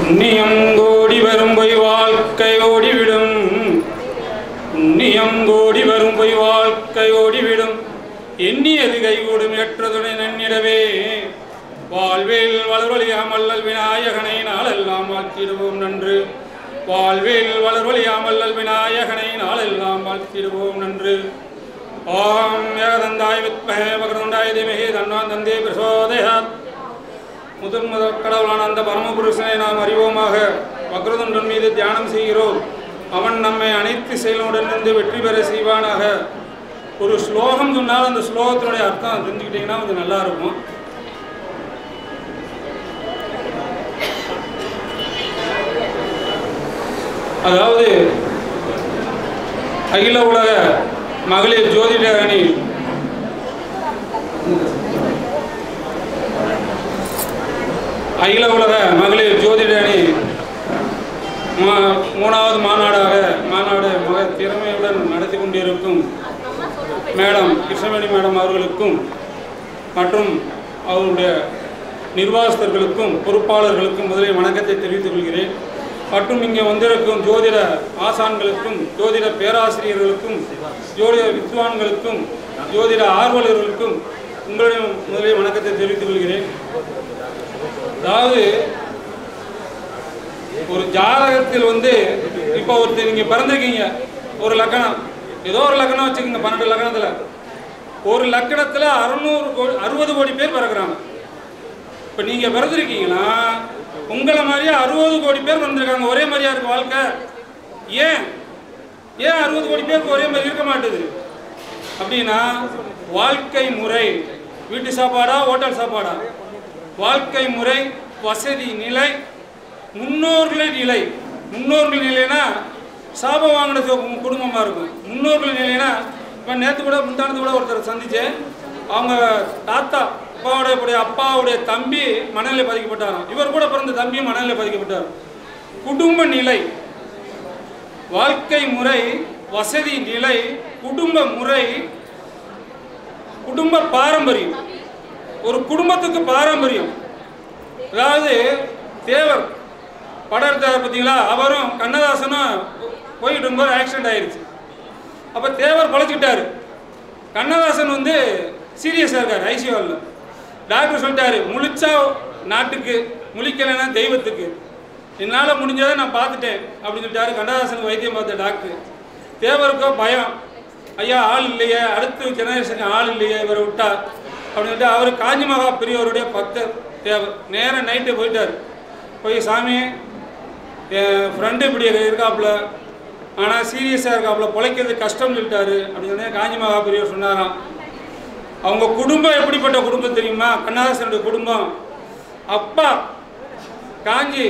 புண்ணியம் கோடி வரும் பொய் வாழ்க்கை ஓடிவிடும் புண்ணியம் கோடி வரும் பொய் வாழ்க்கை ஓடிவிடும் எண்ணியது கைகூடும் ஏற்றதுடன் நன்னிடவே வாழ்வில் வளர்வழியாமல்லல் விநாயகனை நாளெல்லாம் வாழ்த்திடுவோம் நன்று வாழ்வில் வளர்வழியாமல்லல் விநாயகனை நாளெல்லாம் வாழ்த்திடுவோம் நன்று ஓம் ஏகதந்தாய் வித்மஹே பகதந்தாய் திமஹே தன்னான் தந்தே பிரசோதயாத் முதன் முதற் கடவுளான அந்த பரமபுருஷனை நாம் அறிவோமாக வக்ரதுண்டன் மீது தியானம் செய்கிறோம் அவன் நம்மை அனைத்து செயலுடன் இருந்து வெற்றி பெற செய்வானாக ஒரு ஸ்லோகம் சொன்னால் அந்த ஸ்லோகத்தினுடைய அர்த்தம் தெரிஞ்சுக்கிட்டிங்கன்னா கொஞ்சம் நல்லா இருக்கும் அதாவது அகில உலக மகளிர் ஜோதிட அணி அகில உலக மகளிர் ஜோதிட அணி மா- மூணாவது மாநாடாக மாநாடு மிக திறமையுடன் நடத்தி கொண்டிருக்கும் மேடம் கிருஷ்ணவேணி மேடம் அவர்களுக்கும் மற்றும் அவருடைய நிர்வாகஸ்தர்களுக்கும் பொறுப்பாளர்களுக்கும் முதலில் வணக்கத்தை தெரிவித்துக் கொள்கிறேன் மற்றும் இங்கே வந்திருக்கும் ஜோதிட ஆசான்களுக்கும் ஜோதிட பேராசிரியர்களுக்கும் ஜோதிட வித்வான்களுக்கும் ஜோதிட ஆர்வலர்களுக்கும் உங்களிடம் முதலில் வணக்கத்தை தெரிவித்துக் கொள்கிறேன் அதாவது ஒரு ஜாதகத்தில் வந்து இப்போ ஒருத்தர் நீங்கள் பிறந்திருக்கீங்க ஒரு லக்கணம் ஏதோ ஒரு லக்கணம் வச்சுக்கோங்க பன்னெண்டு லக்கணத்தில் ஒரு லக்கணத்தில் அறுநூறு கோடி அறுபது கோடி பேர் பிறக்கிறாங்க இப்போ நீங்கள் பிறந்திருக்கீங்கன்னா உங்களை மாதிரியே அறுபது கோடி பேர் பிறந்திருக்காங்க ஒரே மாதிரியா இருக்கு வாழ்க்கை ஏன் ஏன் அறுபது கோடி பேருக்கு ஒரே மாதிரி இருக்க மாட்டுது அப்படின்னா வாழ்க்கை முறை வீட்டு சாப்பாடா ஹோட்டல் சாப்பாடா வாழ்க்கை முறை வசதி நிலை முன்னோர்கள் நிலை முன்னோர்கள் நிலைனா சாபம் வாங்கின குடும்பமாக இருக்கும் முன்னோர்கள் நிலைனா இப்போ நேற்று கூட முந்தானத்து கூட ஒருத்தர் சந்திச்சேன் அவங்க தாத்தா அப்பாவுடைய அப்பாவுடைய தம்பி மணலில் பாதிக்கப்பட்டாராம் இவர் கூட பிறந்த தம்பியும் மணலில் பாதிக்கப்பட்டார் குடும்ப நிலை வாழ்க்கை முறை வசதி நிலை குடும்ப முறை குடும்ப பாரம்பரியம் ஒரு குடும்பத்துக்கு பாரம்பரியம் அதாவது தேவர் படம் எடுத்தார் பார்த்தீங்களா அவரும் கண்ணதாசனும் போயிட்டு இருக்கும்போது ஆக்சிடென்ட் ஆயிடுச்சு அப்போ தேவர் பழச்சிக்கிட்டாரு கண்ணதாசன் வந்து சீரியஸாக இருக்கார் ஐசியூவில் டாக்டர் சொல்லிட்டாரு முழிச்சா நாட்டுக்கு முழிக்கலைன்னா தெய்வத்துக்கு என்னால் முடிஞ்சதை நான் பார்த்துட்டேன் அப்படின்னு சொல்லிட்டாரு கண்ணதாசனுக்கு வைத்தியம் பார்த்த டாக்டர் தேவருக்கோ பயம் ஐயா ஆள் இல்லையே அடுத்த ஜெனரேஷனுக்கு ஆள் இல்லையே இவரை விட்டா அப்படின்னு சொல்லிட்டு அவர் காஞ்சி மகா பெரியவருடைய பக்தர் தேவர் நேராக நைட்டு போயிட்டார் போய் சாமி என் ஃப்ரெண்டு இப்படி இருக்காப்புல ஆனால் சீரியஸாக இருக்காப்புல பிழைக்கிறது கஷ்டம்னு சொல்லிட்டாரு அப்படின்னு சொன்னே காஞ்சி மகா பெரியவர் சொன்னாராம் அவங்க குடும்பம் எப்படிப்பட்ட குடும்பம் தெரியுமா கண்ணதாசனுடைய குடும்பம் அப்பா காஞ்சி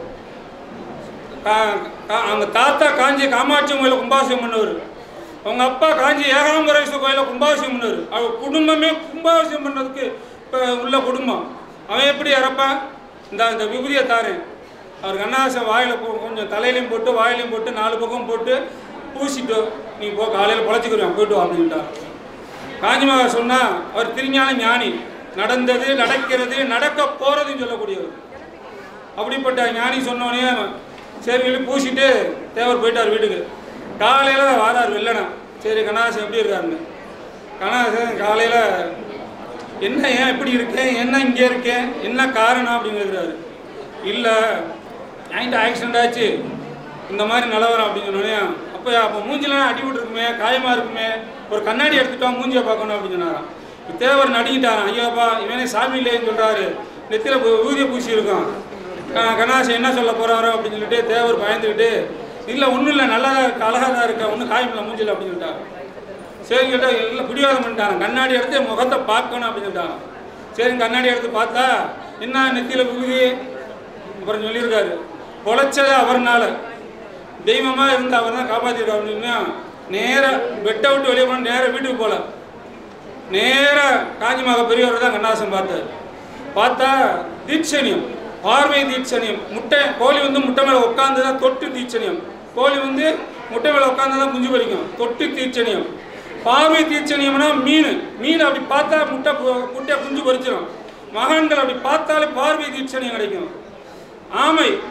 கா- கா- அவங்க தாத்தா காஞ்சி காமாட்சி கோயிலில் கும்பாபிஷேகம் பண்ணவர் அவங்க அப்பா காஞ்சி ஏகாம்பரேஸ்வரர் கோயிலில் கும்பாபிஷேகம் பண்ணவர் அவர் குடும்பமே கும்பாபிஷேகம் பண்ணுறதுக்கு இப்போ உள்ள குடும்பம் அவன் எப்படி இறப்பான் இந்த இந்த விபூதியை தாரேன் அவர் கண்ணாசன் வாயில் கொஞ்சம் தலையிலையும் போட்டு வாயிலையும் போட்டு நாலு பக்கம் போட்டு பூசிட்டு நீ போ காலையில் பொழைச்சிக்கிறேன் போயிட்டு வா அப்படின்ட்டார் காஞ்சிமகா சொன்னா அவர் திருஞான ஞானி நடந்தது நடக்கிறது நடக்க போறதுன்னு சொல்லக்கூடியவர் அப்படிப்பட்ட ஞானி சொன்னோடனே சரி சொல்லி பூசிட்டு தேவர் போயிட்டார் வீட்டுக்கு காலையில் வாரார் வெள்ளனா சரி கண்ணாசன் எப்படி இருக்காருன்னு கண்ணாசன் காலையில் என்ன ஏன் இப்படி இருக்கேன் என்ன இங்கே இருக்கேன் என்ன காரணம் அப்படின்னு கேட்குறாரு இல்லை நைட்டு ஆக்சிடென்ட் ஆச்சு இந்த மாதிரி நிலவரம் அப்படின்னு சொன்னோடனே அப்போ அப்போ மூஞ்சிலாம் அடி விட்டுருக்குமே காயமாக இருக்குமே ஒரு கண்ணாடி எடுத்துட்டா மூஞ்சியை பார்க்கணும் அப்படின்னு சொன்னாராம் தேவர் நடிக்கிட்டாராம் ஐயாப்பா இவனே சாமி இல்லைன்னு சொல்கிறாரு நெத்தியில் ஊதிய பூசி இருக்கான் கண்ணாசன் என்ன சொல்ல போகிறாரோ அப்படின்னு சொல்லிட்டு தேவர் பயந்துக்கிட்டு இல்லை ஒன்றும் இல்லை நல்லா தான் இருக்கு அழகாக தான் இருக்கா ஒன்றும் காயமில்லை மூஞ்சில் அப்படின்னு சொல்லிட்டாரு சரி கேட்டா இல்லை பிடிவாதம் பண்ணிட்டாங்க கண்ணாடி எடுத்து என் முகத்தை பார்க்கணும் அப்படின்னு சொல்லிட்டாங்க சரி கண்ணாடி எடுத்து பார்த்தா என்ன நெத்தியில் விகுதி அப்புறம் சொல்லியிருக்காரு பொழைச்சது அவர்னால தெய்வமாக இருந்து அவர் தான் காப்பாற்றிருக்காரு அப்படின்னா நேராக பெட்டை விட்டு வெளியே போன நேராக வீட்டுக்கு போகல நேராக காஞ்சிமாக பெரியவர் தான் கண்ணாசம் பார்த்தார் பார்த்தா தீட்சணியம் பார்வை தீட்சணியம் முட்டை கோழி வந்து முட்டை மேலே உட்காந்து தான் தொட்டு தீட்சணியம் கோழி வந்து முட்டை மேலே உட்காந்து தான் குஞ்சு பொரிக்கும் தொட்டு தீட்சணியம் பார்வை தீட்சணியம்னா மீன் மீன் அப்படி பார்த்தா முட்டை பொ- முட்டை குஞ்சு பொரிச்சிடும் மகான்கள் அப்படி பார்த்தாலே பார்வை தீட்சணியம் கிடைக்கும் ஆமை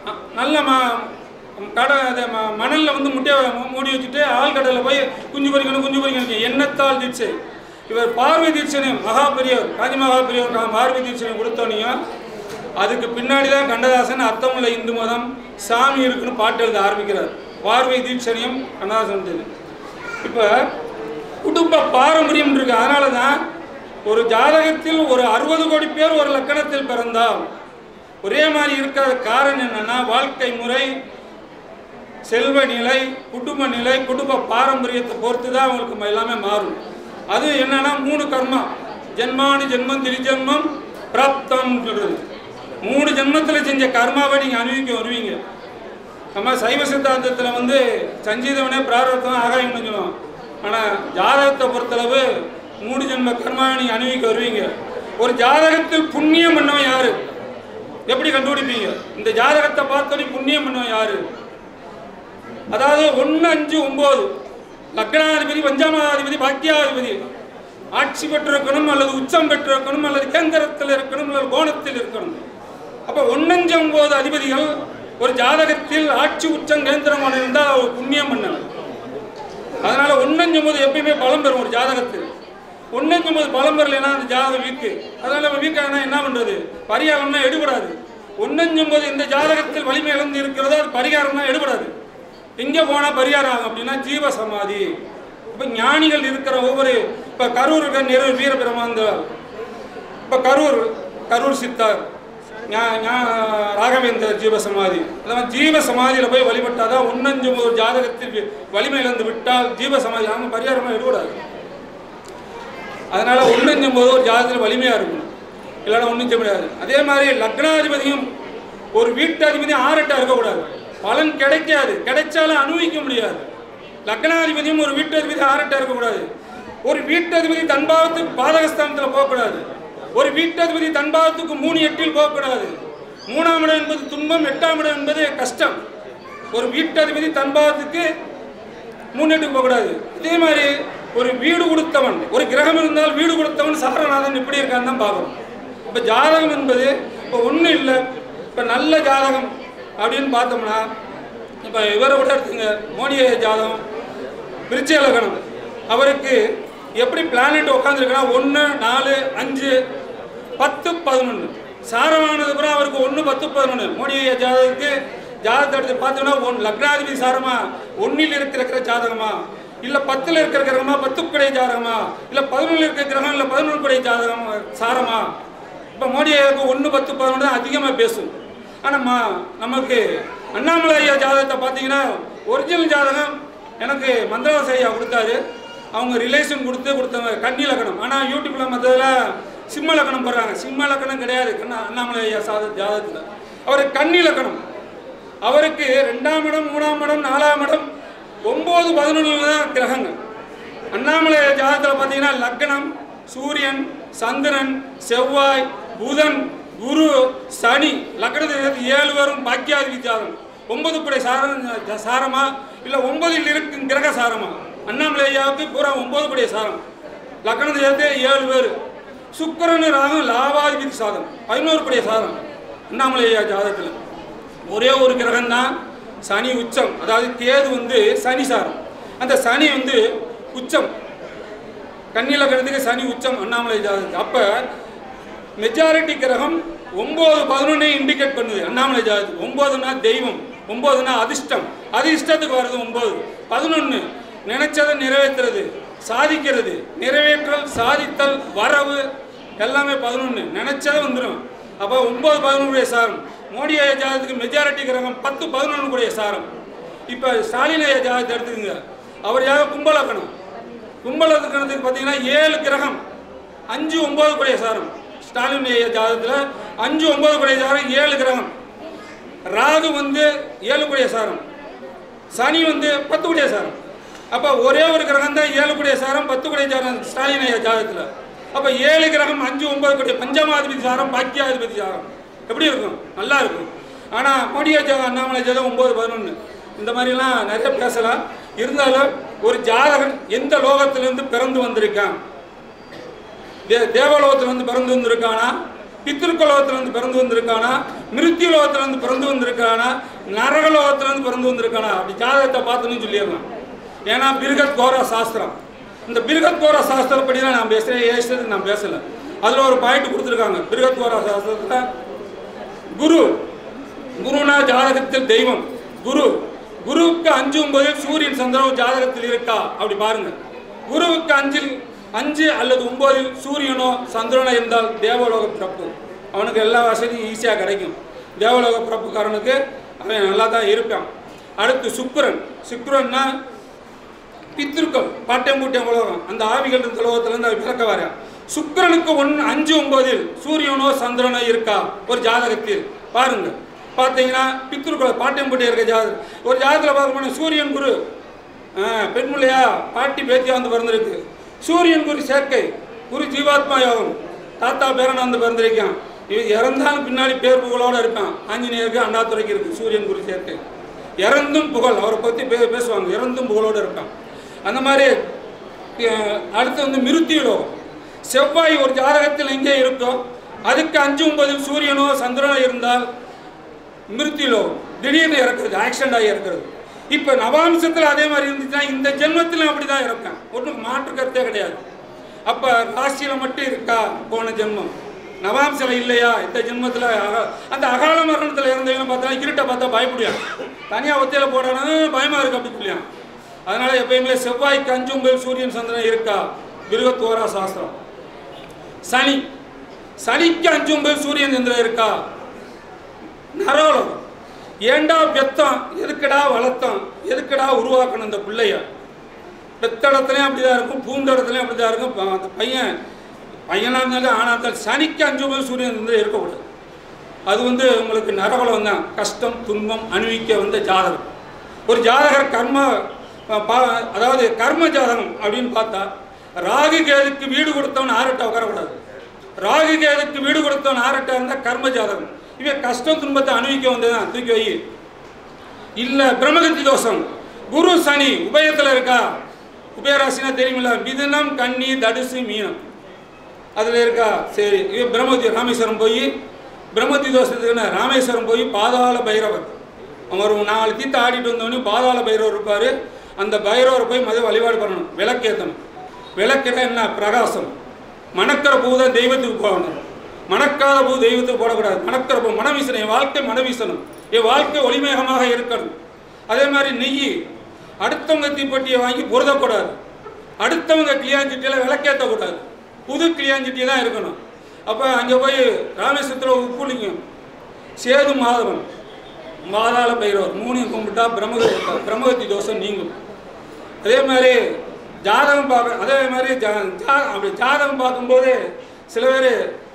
அ- நல்ல ம கடை அதை ம மணலில் வந்து முட்டையை மூ- மூடி வச்சுட்டு ஆழ்கடலில் போய் குஞ்சு பொறிக்கணும் குஞ்சு பொறிக்கணும் எண்ணத்தால் தீட்சை இவர் பார்வை தீட்சனை மகா பெரியவர் காஞ்சி மகா பெரியவர் கா- பார்வை தீட்சனை கொடுத்தோனையும் அதுக்கு பின்னாடி தான் கண்ணதாசன் அர்த்தமுள்ள இந்து மதம் சாமி இருக்குன்னு பாட்டு எழுத ஆரம்பிக்கிறார் பார்வை தீட்சணையும் கண்ணதாசன் வந்தது இப்போ குடும்ப பாரம்பரியம் இருக்கு அதனால தான் ஒரு ஜாதகத்தில் ஒரு அறுபது கோடி பேர் ஒரு லக்கணத்தில் பிறந்தால் ஒரே மாதிரி இருக்காத காரணம் என்னன்னா வாழ்க்கை முறை செல்வ நிலை குடும்ப நிலை குடும்ப பாரம்பரியத்தை பொறுத்து தான் அவங்களுக்கு ம- எல்லாமே மாறும் அது என்னன்னா மூணு கர்மா ஜென்மானு ஜென்மம் திரிஜென்மம் பிராப்தம் சொல்றது மூணு ஜென்மத்தில் செஞ்ச கர்மாவை நீங்கள் அனுபவிக்க வருவீங்க நம்ம சைவ சித்தாந்தத்தில் வந்து சஞ்சீதவனே பிராரத்தம் ஆகாயம்னு சொல்லுவோம் ஆனால் ஜாதகத்தை பொறுத்தளவு மூணு ஜென்ம கர்மாவை நீங்கள் அனுபவிக்க வருவீங்க ஒரு ஜாதகத்தில் புண்ணியம் பண்ணவன் யாரு எப்படி கண்டுபிடிப்பீங்க இந்த ஜாதகத்தை பார்த்தோன்னே புண்ணியம் பண்ணவன் யாரு அதாவது ஒன்று அஞ்சு ஒம்பது லக்னாதிபதி பஞ்சாமாதிபதி பாக்கியாதிபதி ஆட்சி பெற்றிருக்கணும் அல்லது உச்சம் பெற்றிருக்கணும் அல்லது கேந்திரத்தில் இருக்கணும் அல்லது கோணத்தில் இருக்கணும் அப்போ ஒன்னஞ்சு ஒம்பது அதிபதிகள் ஒரு ஜாதகத்தில் ஆட்சி உச்சம் கேந்திரம் இருந்தால் அவர் புண்ணியம் பண்ணணும் அதனால ஒன்னஞ்சு ஒம்பது எப்பயுமே பலம் பெறும் ஒரு ஜாதகத்தில் ஒன்னஞ்சு ஒம்பது பலம் பெறலைன்னா அந்த ஜாதகம் வீக்கு அதனால நம்ம வீக்கானா என்ன பண்றது பரிகாரம்னா எடுபடாது ஒன்னஞ்சு ஒம்பது இந்த ஜாதகத்தில் வலிமை இழந்து இருக்கிறதோ அது பரிகாரம்னா எடுபடாது எங்கே போனால் பரிகாரம் ஆகும் அப்படின்னா ஜீவ சமாதி இப்போ ஞானிகள் இருக்கிற ஒவ்வொரு இப்போ கரூர் இருக்க நிறு வீரபிரமாந்தர் இப்போ கரூர் கரூர் சித்தார் ஞா- ஞா- ராகவேந்தர் ஜீவ சமாதி அதாவது ஜீவ சமாதியில் போய் வழிபட்டாதான் ஒன்னஞ்சு ஒரு ஜாதகத்தில் வி- வலிமை இழந்து விட்டால் ஜீவ சமாதி அவங்க பரிகாரமாக எடுபடாது அதனால ஒன்னஞ்சு போது ஒரு ஜாதகத்தில் வலிமையாக இருக்கணும் இல்லைன்னா ஒன்றும் செய்ய முடியாது அதே மாதிரி லக்னாதிபதியும் ஒரு வீட்டாதிபதியும் ஆறட்டா இருக்கக்கூடாது பலன் கிடைக்காது கிடைச்சாலும் அனுபவிக்க முடியாது லக்னாதிபதியும் ஒரு வீட்டாதிபதி ஆறட்டா இருக்கக்கூடாது ஒரு வீட்டாதிபதி தன்பாவத்துக்கு பாதகஸ்தானத்தில் போகக்கூடாது ஒரு வீட்டாதிபதி தன்பாவத்துக்கு மூணு எட்டில் போகக்கூடாது மூணாம் இடம் என்பது துன்பம் எட்டாம் இடம் என்பது கஷ்டம் ஒரு வீட்டாதிபதி தன்பாவத்துக்கு முன்னேட்டுக்கு போகக்கூடாது இதே மாதிரி ஒரு வீடு கொடுத்தவன் ஒரு கிரகம் இருந்தால் வீடு கொடுத்தவன் சாரநாதன் எப்படி இருக்கான்னு தான் பார்க்கணும் இப்போ ஜாதகம் என்பது இப்போ ஒன்றும் இல்லை இப்போ நல்ல ஜாதகம் அப்படின்னு பார்த்தோம்னா இப்போ இவரை விட எடுத்துங்க மோடிய ஜாதகம் விருச்சிக லக்னம் அவருக்கு எப்படி பிளானட் உட்காந்துருக்குன்னா ஒன்று நாலு அஞ்சு பத்து பதினொன்று சாரமானது பிறகு அவருக்கு ஒன்று பத்து பதினொன்று மோடி ஜாதகத்துக்கு ஜாதகத்தை எடுத்து பார்த்தோம்னா ஒன் லக்னாதிபதி சாரமா ஒன்றில் இருக்கிற ஜாதகமா இல்லை பத்தில் இருக்கிற கிரகமா பத்துக்குடைய ஜாதகமா இல்லை பதினொன்றில் இருக்கிற கிரகம் இல்லை பதினொன்றுக்குடைய ஜாதகம் சாரமா இப்போ மோடி ஐயாவுக்கு ஒன்று பத்து பதினொன்று தான் அதிகமாக பேசும் ஆனால் மா நமக்கு அண்ணாமலை ஐயா ஜாதகத்தை பார்த்தீங்கன்னா ஒரிஜினல் ஜாதகம் எனக்கு மந்திரவாச ஐயா கொடுத்தாரு அவங்க ரிலேஷன் கொடுத்து கொடுத்தாங்க கன்னி லக்கணம் ஆனால் யூடியூப்பில் மற்றதில் சிம்ம லக்கணம் போடுறாங்க சிம்ம லக்கணம் கிடையாது கண்ணா அண்ணாமலை ஐயா சாத ஜாதகத்தில் அவர் கன்னி லக்கணம் அவருக்கு ரெண்டாம் இடம் மூணாம் இடம் நாலாம் இடம் ஒம்பது பதினொன்று தான் கிரகங்கள் அண்ணாமலை ஜாதகத்தில் பார்த்தீங்கன்னா லக்னம் சூரியன் சந்திரன் செவ்வாய் புதன் குரு சனி லக்னத்தில் ஏழு பேரும் பாக்கியாதிபதி ஜாதகம் ஒன்பது படை சாரம் சாரமா இல்லை ஒன்பதில் இருக்கும் கிரக சாரமா அண்ணாமலை ஐயாவுக்கு பூரா ஒன்பது படை சாரம் லக்னத்தில் சேர்த்து ஏழு பேர் சுக்கிரன் ராகம் லாபாதிபதி சாதம் பதினோரு படை சாதம் அண்ணாமலை ஐயா ஜாதகத்தில் ஒரே ஒரு கிரகம் தான் சனி உச்சம் அதாவது கேது வந்து சனி சாரம் அந்த சனி வந்து உச்சம் கன்னியில் கிடத்துக்கு சனி உச்சம் அண்ணாமலை ஜாதகத்துக்கு அப்போ மெஜாரிட்டி கிரகம் ஒம்பது பதினொன்னே இண்டிகேட் பண்ணுது அண்ணாமலை ஜாதகத்துக்கு ஒம்போதுனா தெய்வம் ஒம்போதுனா அதிர்ஷ்டம் அதிர்ஷ்டத்துக்கு வர்றது ஒம்பது பதினொன்று நினைச்சதை நிறைவேற்றுறது சாதிக்கிறது நிறைவேற்றல் சாதித்தல் வரவு எல்லாமே பதினொன்று நினைச்சதை வந்துடும் அப்போ ஒம்பது பதினொன்றுடைய சாரம் மோடி ஐயா ஜாதகத்துக்கு மெஜாரிட்டி கிரகம் பத்து பதினொன்று கூடிய சாரம் இப்போ ஸ்டாலின் ஐயா ஜாதகத்தை எடுத்துக்கங்க அவர் ஜாதகம் கும்பலக்கணம் கும்பலக்கணத்துக்கு பார்த்தீங்கன்னா ஏழு கிரகம் அஞ்சு ஒம்பது கூடிய சாரம் ஸ்டாலின் ஐயா ஜாதகத்தில் அஞ்சு ஒம்பது கூடிய சாரம் ஏழு கிரகம் ராகு வந்து ஏழு கூடிய சாரம் சனி வந்து பத்து கூடிய சாரம் அப்போ ஒரே ஒரு கிரகம் தான் ஏழு கூடிய சாரம் பத்து கூடிய சாரம் ஸ்டாலின் ஐயா ஜாதகத்தில் அப்போ ஏழு கிரகம் அஞ்சு ஒன்பது கூடிய பஞ்சமாதிபதி சாரம் பாக்கியாதிபதி சாரம் எப்படி இருக்கும் நல்லா இருக்கும் ஆனால் மோடியா ஜாதகம் அண்ணாமலை ஜாதகம் ஒம்பது பதினொன்று இந்த மாதிரிலாம் நிறைய பேசலாம் இருந்தாலும் ஒரு ஜாதகன் எந்த லோகத்திலிருந்து பிறந்து வந்திருக்கான் தே தேவலோகத்திலிருந்து பிறந்து வந்திருக்கானா பித்திருக்கலோகத்திலிருந்து பிறந்து வந்திருக்கானா மிருத்தியுலோகத்திலிருந்து பிறந்து வந்திருக்கானா நரகலோகத்திலிருந்து பிறந்து வந்திருக்கானா அப்படி ஜாதகத்தை பார்த்துன்னு சொல்லிடலாம் ஏன்னா பிருகத் கோரா சாஸ்திரம் இந்த பிருகத் கோரா சாஸ்திரப்படிலாம் நான் பேசுகிறேன் ஏசுறதுக்கு நான் பேசலை அதில் ஒரு பாயிண்ட் கொடுத்துருக்காங்க பிருகத் கோரா சாஸ்திரத்தில் குரு குருனா ஜாதகத்தில் தெய்வம் குரு குருவுக்கு அஞ்சு ஒன்பதில் சூரியன் சந்திரன் ஜாதகத்தில் இருக்கா அப்படி பாருங்க குருவுக்கு அஞ்சில் அஞ்சு அல்லது ஒன்பதில் சூரியனோ சந்திரனோ இருந்தால் தேவலோக பிறப்பு அவனுக்கு எல்லா வசதியும் ஈஸியாக கிடைக்கும் தேவலோக பிறப்புக்காரனுக்கு அவன் நல்லா தான் இருப்பான் அடுத்து சுக்கிரன் சுக்கிரன்னா பித்திருக்கள் பாட்டம் பூட்டியம் உலகம் அந்த ஆவிகள் இருந்த உலகத்திலிருந்து அவன் பிறக்க வர சுக்கிரனுக்கு ஒன் அஞ்சு ஒன்பதில் சூரியனோ சந்திரனோ இருக்கா ஒரு ஜாதகத்தில் பாருங்க பார்த்தீங்கன்னா பித்திருக்கள் பாட்டம் பூட்டி இருக்க ஜாதகம் ஒரு ஜாதகத்தில் பார்க்கணும் சூரியன் குரு ஆ, பெண் பிள்ளையா பாட்டி பேத்தியா வந்து பிறந்திருக்கு சூரியன் குரு சேர்க்கை குரு ஜீவாத்மா யோகம் தாத்தா பேரன் வந்து பிறந்திருக்கான் இவன் இறந்தாலும் பின்னாடி பேர் புகழோட இருப்பான் ஆஞ்சநேயருக்கு அண்ணாதுரைக்கு இருக்கு சூரியன் குரு சேர்க்கை இறந்தும் புகழ் அவரை பற்றி பே பேசுவாங்க இறந்தும் புகழோடு இருப்பான் அந்த மாதிரி அஹ், அடுத்து வந்து மிருத்தி லோகம் செவ்வாய் ஒரு ஜாதகத்தில் எங்கே இருக்கோ அதுக்கு அஞ்சு ஒன்பதில் சூரியனோ சந்திரனோ இருந்தால் மிருத்தி லோகம் திடீர்னு இறக்குறது ஆக்சிடென்ட் ஆகி இறக்குறது இப்போ நவாம்சத்தில் அதே மாதிரி இருந்துச்சுன்னா இந்த ஜென்மத்திலும் அப்படி தான் இறப்பேன் ஒன்றும் மாற்று கருத்தே கிடையாது அப்போ ராசியில் மட்டும் இருக்கா போன ஜென்மம் நவாம்சில் இல்லையா இந்த ஜென்மத்தில் அக- அந்த அகால மரணத்தில் இறந்தவங்க பார்த்தா இருட்டை பார்த்தா பயப்படுவான் தனியாக ஒத்தையில் போடானா பயமாக இருக்கு அப்படி சொல்லியான் அதனால் எப்பயுமே செவ்வாய்க்கு அஞ்சு ஒன்பது சூரியன் சந்திரன் இருக்கா மிருகத்தோரா சாஸ்திரம் சனி சனிக்கு அஞ்சு ஒன்பது சூரியன் சந்திரன் இருக்கா நரவலம் ஏண்டா பெத்தம் எதுக்குடா வளர்த்தோம் எதுக்குடா உருவாக்கணும் இந்த பிள்ளைய பெத்த இடத்துலையும் அப்படிதான் இருக்கும் பூந்த இடத்துலையும் அப்படிதான் இருக்கும் ப- அந்த பையன் பையனாக இருந்தாலும் ஆனா இருந்தாலும் சனிக்கு அஞ்சு ஒன்பது சூரியன் சந்திரன் இருக்கக்கூடாது அது வந்து உங்களுக்கு நரகலம் தான் கஷ்டம் துன்பம் அனுபவிக்க வந்த ஜாதகம் ஒரு ஜாதகர் கர்ம அஹ், பா- அதாவது கர்ம ஜாதகம் அப்படின்னு பார்த்தா ராகு கேதுக்கு வீடு கொடுத்தவன் ஆரட்டை உட்காரக்கூடாது ராகு கேதுக்கு வீடு கொடுத்தவன் ஆரட்டா இருந்தால் கர்ம ஜாதகம் இவன் கஷ்டம் துன்பத்தை அனுபவிக்க வந்ததுதான் தூக்கி வை இல்லை பிரம்மகத்தி தோஷம் குரு சனி உபயத்தில் இருக்கா உபயராசினா தெரியுமில்ல மிதுனம் கன்னி தடுசு மீனம் அதில் இருக்கா சரி இவன் பிரம்மதி ராமேஸ்வரம் போய் பிரம்மதி தோஷத்துக்குன்னு ராமேஸ்வரம் போய் பாதாள பைரவர் அவன் ஒரு நாலு தீர்த்து ஆடிட்டு வந்தவொடனே பாதாள பைரவர் இருப்பார் அந்த பைரவரை போய் மத வழிபாடு பண்ணணும் விளக்கேற்றணும் விளக்கிட என்ன பிரகாசம் மணக்கிற பூ தான் தெய்வத்துக்கு போகணும் மணக்காத பூ தெய்வத்துக்கு போடக்கூடாது மணக்கிற பூ மனம் வீசணும் என் வாழ்க்கை மனம் வீசணும் என் வாழ்க்கை ஒளிமேகமாக இருக்கணும் அதே மாதிரி நெய் அடுத்தவங்க தீப்பெட்டியை வாங்கி பொருதக்கூடாது அடுத்தவங்க கிளியாஞ்சட்டியில் விளக்கேற்றக்கூடாது புது கிளியாஞ்சட்டி தான் இருக்கணும் அப்போ அங்கே போய் ராமேஸ்வரத்தில் உப்புலிங்கம் சேது மாதவன் மாதாள பைரவர் மூணையும் கும்பிட்டா பிரம்மகத்தி பிரம்மகத்தி தோஷம் நீங்கும் அதே மாதிரி ஜாதகம் பார்க்க அதே மாதிரி ஜா ஜா அப்படி ஜாதகம் பார்க்கும்போது சில பேர்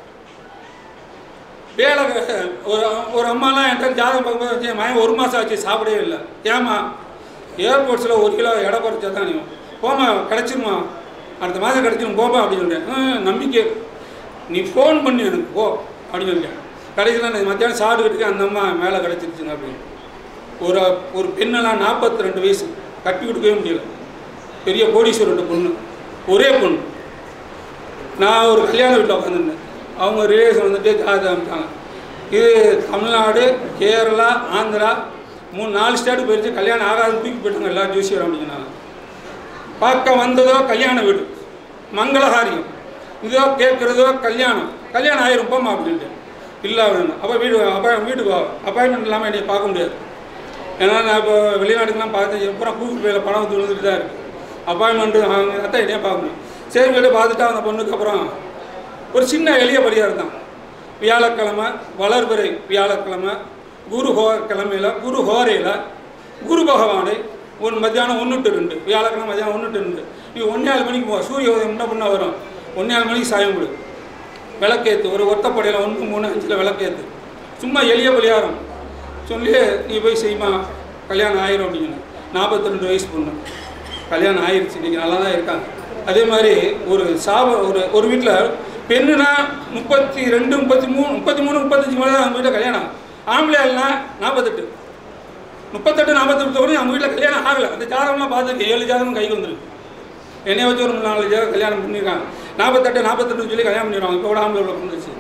வேலை ஒரு ஒரு அம்மாலாம் என்கிட்ட ஜாதகம் பார்க்கும்போது வச்சு, என் மகன் ஒரு மாதம் ஆச்சு சாப்பிடவே இல்லை ஏம்மா ஏர்போர்ட்ஸில் ஒரு கிலோ எடை குறைச்சா தான் நீ போமா கிடச்சிருமா அடுத்த மாதம் கிடச்சிரும் போப்பா அப்படின்னு சொல்லிட்டேன் "ம், நம்பிக்கை நீ ஃபோன் பண்ணி எனக்கு போ அப்படின்னு சொல்லிட்டேன் கடைசியில் நான் மத்தியானம் சாப்பிட்டுக்கிட்டு அந்த அம்மா மேலே கிடச்சிருச்சுங்க அப்படின்னு ஒரு ஒரு பெண்ணெல்லாம் நாற்பத்தி ரெண்டு வயசு கட்டி கொடுக்கவே முடியல பெரிய கோடீஸ்வரன் பொண்ணு ஒரே பொண்ணு நான் ஒரு கல்யாண வீட்டில் உட்காந்துருந்தேன் அவங்க ரிலேஷன் வந்துட்டு ஜாதகம் அனுப்பிச்சாங்க இது தமிழ்நாடு கேரளா ஆந்திரா மூணு நாலு ஸ்டேட்டு போயிடுச்சு கல்யாணம் ஆகாதுன்னு தூக்கி போயிட்டாங்க எல்லா ஜோசியரும் அப்படின்னு சொன்னாங்க பார்க்க வந்ததோ கல்யாண வீடு மங்களகாரியம் இதோ கேட்குறதோ கல்யாணம் கல்யாணம் ஆயிரும் போமா அப்படின்ட்டு இல்லை அப்படின்னு அப்போ வீடு அப்பா வீட்டுக்கு அப்பாயின்மெண்ட் இல்லாமல் என்னை பார்க்க முடியாது ஏன்னா நான் இப்போ வெளிநாட்டுக்கெலாம் பார்த்து பூரா கூகுள் பேயில் பணம் வந்து விழுந்துட்டு தான் இருக்குது அப்பாயின்மெண்ட்டு அவங்க அத்தை என்னையே பார்க்க முடியும் சரி போய்ட்டு பார்த்துட்டா அந்த பொண்ணுக்கு அப்புறம் ஒரு சின்ன எளிய பரிகாரம் தான் வியாழக்கிழமை வளர்பிறை வியாழக்கிழமை குரு ஹோ கிழமையில் குரு ஹோரையில் குரு பகவானை ஒரு மத்தியானம் ஒன்று டு ரெண்டு வியாழக்கிழமை மத்தியானம் ஒன்று டு ரெண்டு நீ ஒன்றேழு மணிக்கு போ சூரிய உதயம் முன்ன முன்ன வரும் ஒன்றேழு மணிக்கு சாயம் கொடு விளக்கேற்று ஒரு ஒத்தப்படையில் ஒன்று மூணு அஞ்சில் விளக்கேற்று சும்மா எளிய பரிகாரம் சொல்லி நீ போய் செய்யுமா கல்யாணம் ஆயிரும் அப்படின்னு நாற்பத்தி ரெண்டு வயசு பொண்ணு கல்யாணம் ஆயிருச்சு இன்றைக்கி நல்லா தான் இருக்காங்க அதே மாதிரி ஒரு சாப ஒரு ஒரு வீட்டில் பெண்ணுனா முப்பத்தி ரெண்டு முப்பத்தி மூணு முப்பத்தி மூணு முப்பத்தஞ்சு மேலே தான் அவங்க வீட்டில் கல்யாணம் ஆம்பளை ஆள்னா நாற்பத்தெட்டு முப்பத்தெட்டு நாற்பத்தெட்டு வரையும் அவங்க வீட்டில் கல்யாணம் ஆகலை அந்த ஜாதகம்லாம் பார்த்துருக்கு ஏழு ஜாதகம் கைக்கு வந்துருக்கு என்னைய வச்சு ஒரு நாலு ஜாதகம் கல்யாணம் பண்ணியிருக்காங்க நாற்பத்தெட்டு நாற்பத்தெட்டு சொல்லி கல்யாணம் பண்ணிடுவாங்க இப்போ கூட ஆம்பளை உள்ள வந்துருச்சு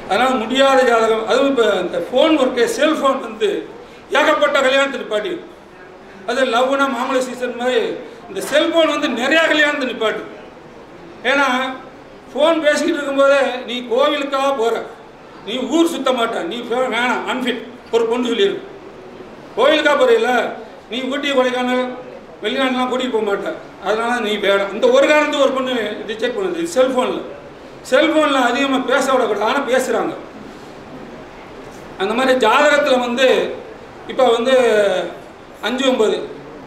அதனால் முடியாத ஜாதகம் அதுவும் இப்போ இந்த ஃபோன் ஒர்க்கு செல்ஃபோன் வந்து ஏகப்பட்ட கல்யாணத்தை நிப்பாட்டி அது லவ்னா மாமலை சீசன் மாதிரி இந்த செல்ஃபோன் வந்து நிறையா கல்யாணத்தை நிப்பாட்டு ஏன்னா ஃபோன் பேசிக்கிட்டு இருக்கும்போதே நீ கோவிலுக்காக போகிற நீ ஊர் சுத்த மாட்ட நீ வே- வேணாம் அன்ஃபிட் ஒரு பொண்ணு சொல்லியிருக்கு கோவிலுக்காக போகிறீல்ல நீ ஊட்டி கொடைக்கானல் வெளிநாட்டுலாம் கூட்டிகிட்டு போக மாட்ட அதனால நீ வேணாம் இந்த ஒரு காரணத்துக்கு ஒரு பொண்ணு ரிஜெக்ட் பண்ணுது இது செல்ஃபோனில் செல்ஃபோனில் அதிகமாக பேச விடக்கூடாது ஆனால் பேசுகிறாங்க அந்த மாதிரி ஜாதகத்தில் வந்து இப்போ வந்து அஞ்சு ஒன்பது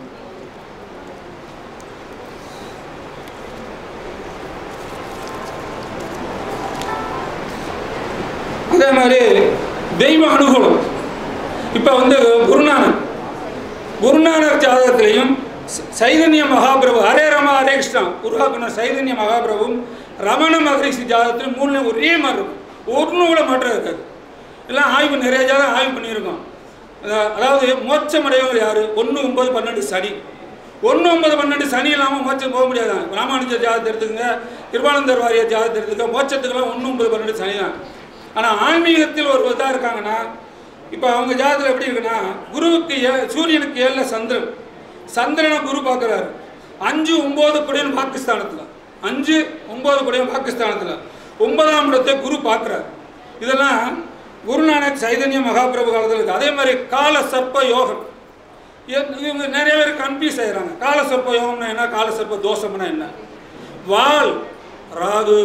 அதே மாதிரி தெய்வ அனுகூலம் இப்போ வந்து குருநானக் குருநானக் ஜாதகத்திலையும் ச- சைதன்ய மகாபிரபு ஹரே ரமா ஹரே கிருஷ்ணா உருவாக்குன சைதன்ய மகாபிரபுவும் ரமண மகரிஷி ஜாதகத்திலும் மூணுல ஒரே மாதிரி இருக்கும் ஒன்றும் கூட மாற்றம் இருக்காது எல்லாம் ஆய்வு நிறைய ஜாதகம் ஆய்வு பண்ணியிருக்கோம் அதா- அதாவது மோட்சம் அடையவங்க யார் ஒன்று ஒன்பது பன்னெண்டு சனி ஒன்று ஒன்பது பன்னெண்டு சனி இல்லாமல் மோட்சம் போக முடியாது ராமானுஜ ஜாதகத்தை எடுத்துக்கங்க கிருபானந்தர் வாரிய ஜாதகத்தை எடுத்துக்க மோட்சத்துக்கெல்லாம் ஒன்று ஒன்பது பன்னெண்டு சனி தான் ஆனால் ஆன்மீகத்தில் ஒரு இதாக இருக்காங்கன்னா இப்போ அவங்க ஜாதகத்தில் எப்படி இருக்குன்னா குருவுக்கு ஏ சூரியனுக்கு ஏழில் சந்திரன் சந்திரனை குரு பார்க்குறாரு அஞ்சு ஒம்பது குடையன் பாகிஸ்தானத்தில் அஞ்சு ஒம்பது குடையன் பாகிஸ்தானத்தில் ஒன்பதாம் இடத்தை குரு பார்க்குறாரு இதெல்லாம் குருநானக் சைதன்ய மகாபிரபு காலத்தில் இருக்குது அதே மாதிரி கால சர்ப்ப யோகம் இவ- இவங்க நிறைய பேர் கன்ஃபியூஸ் ஆயிடுறாங்க கால சர்ப்ப யோகம்னா என்ன கால சர்ப்ப தோஷம்னா என்ன வால் ராகு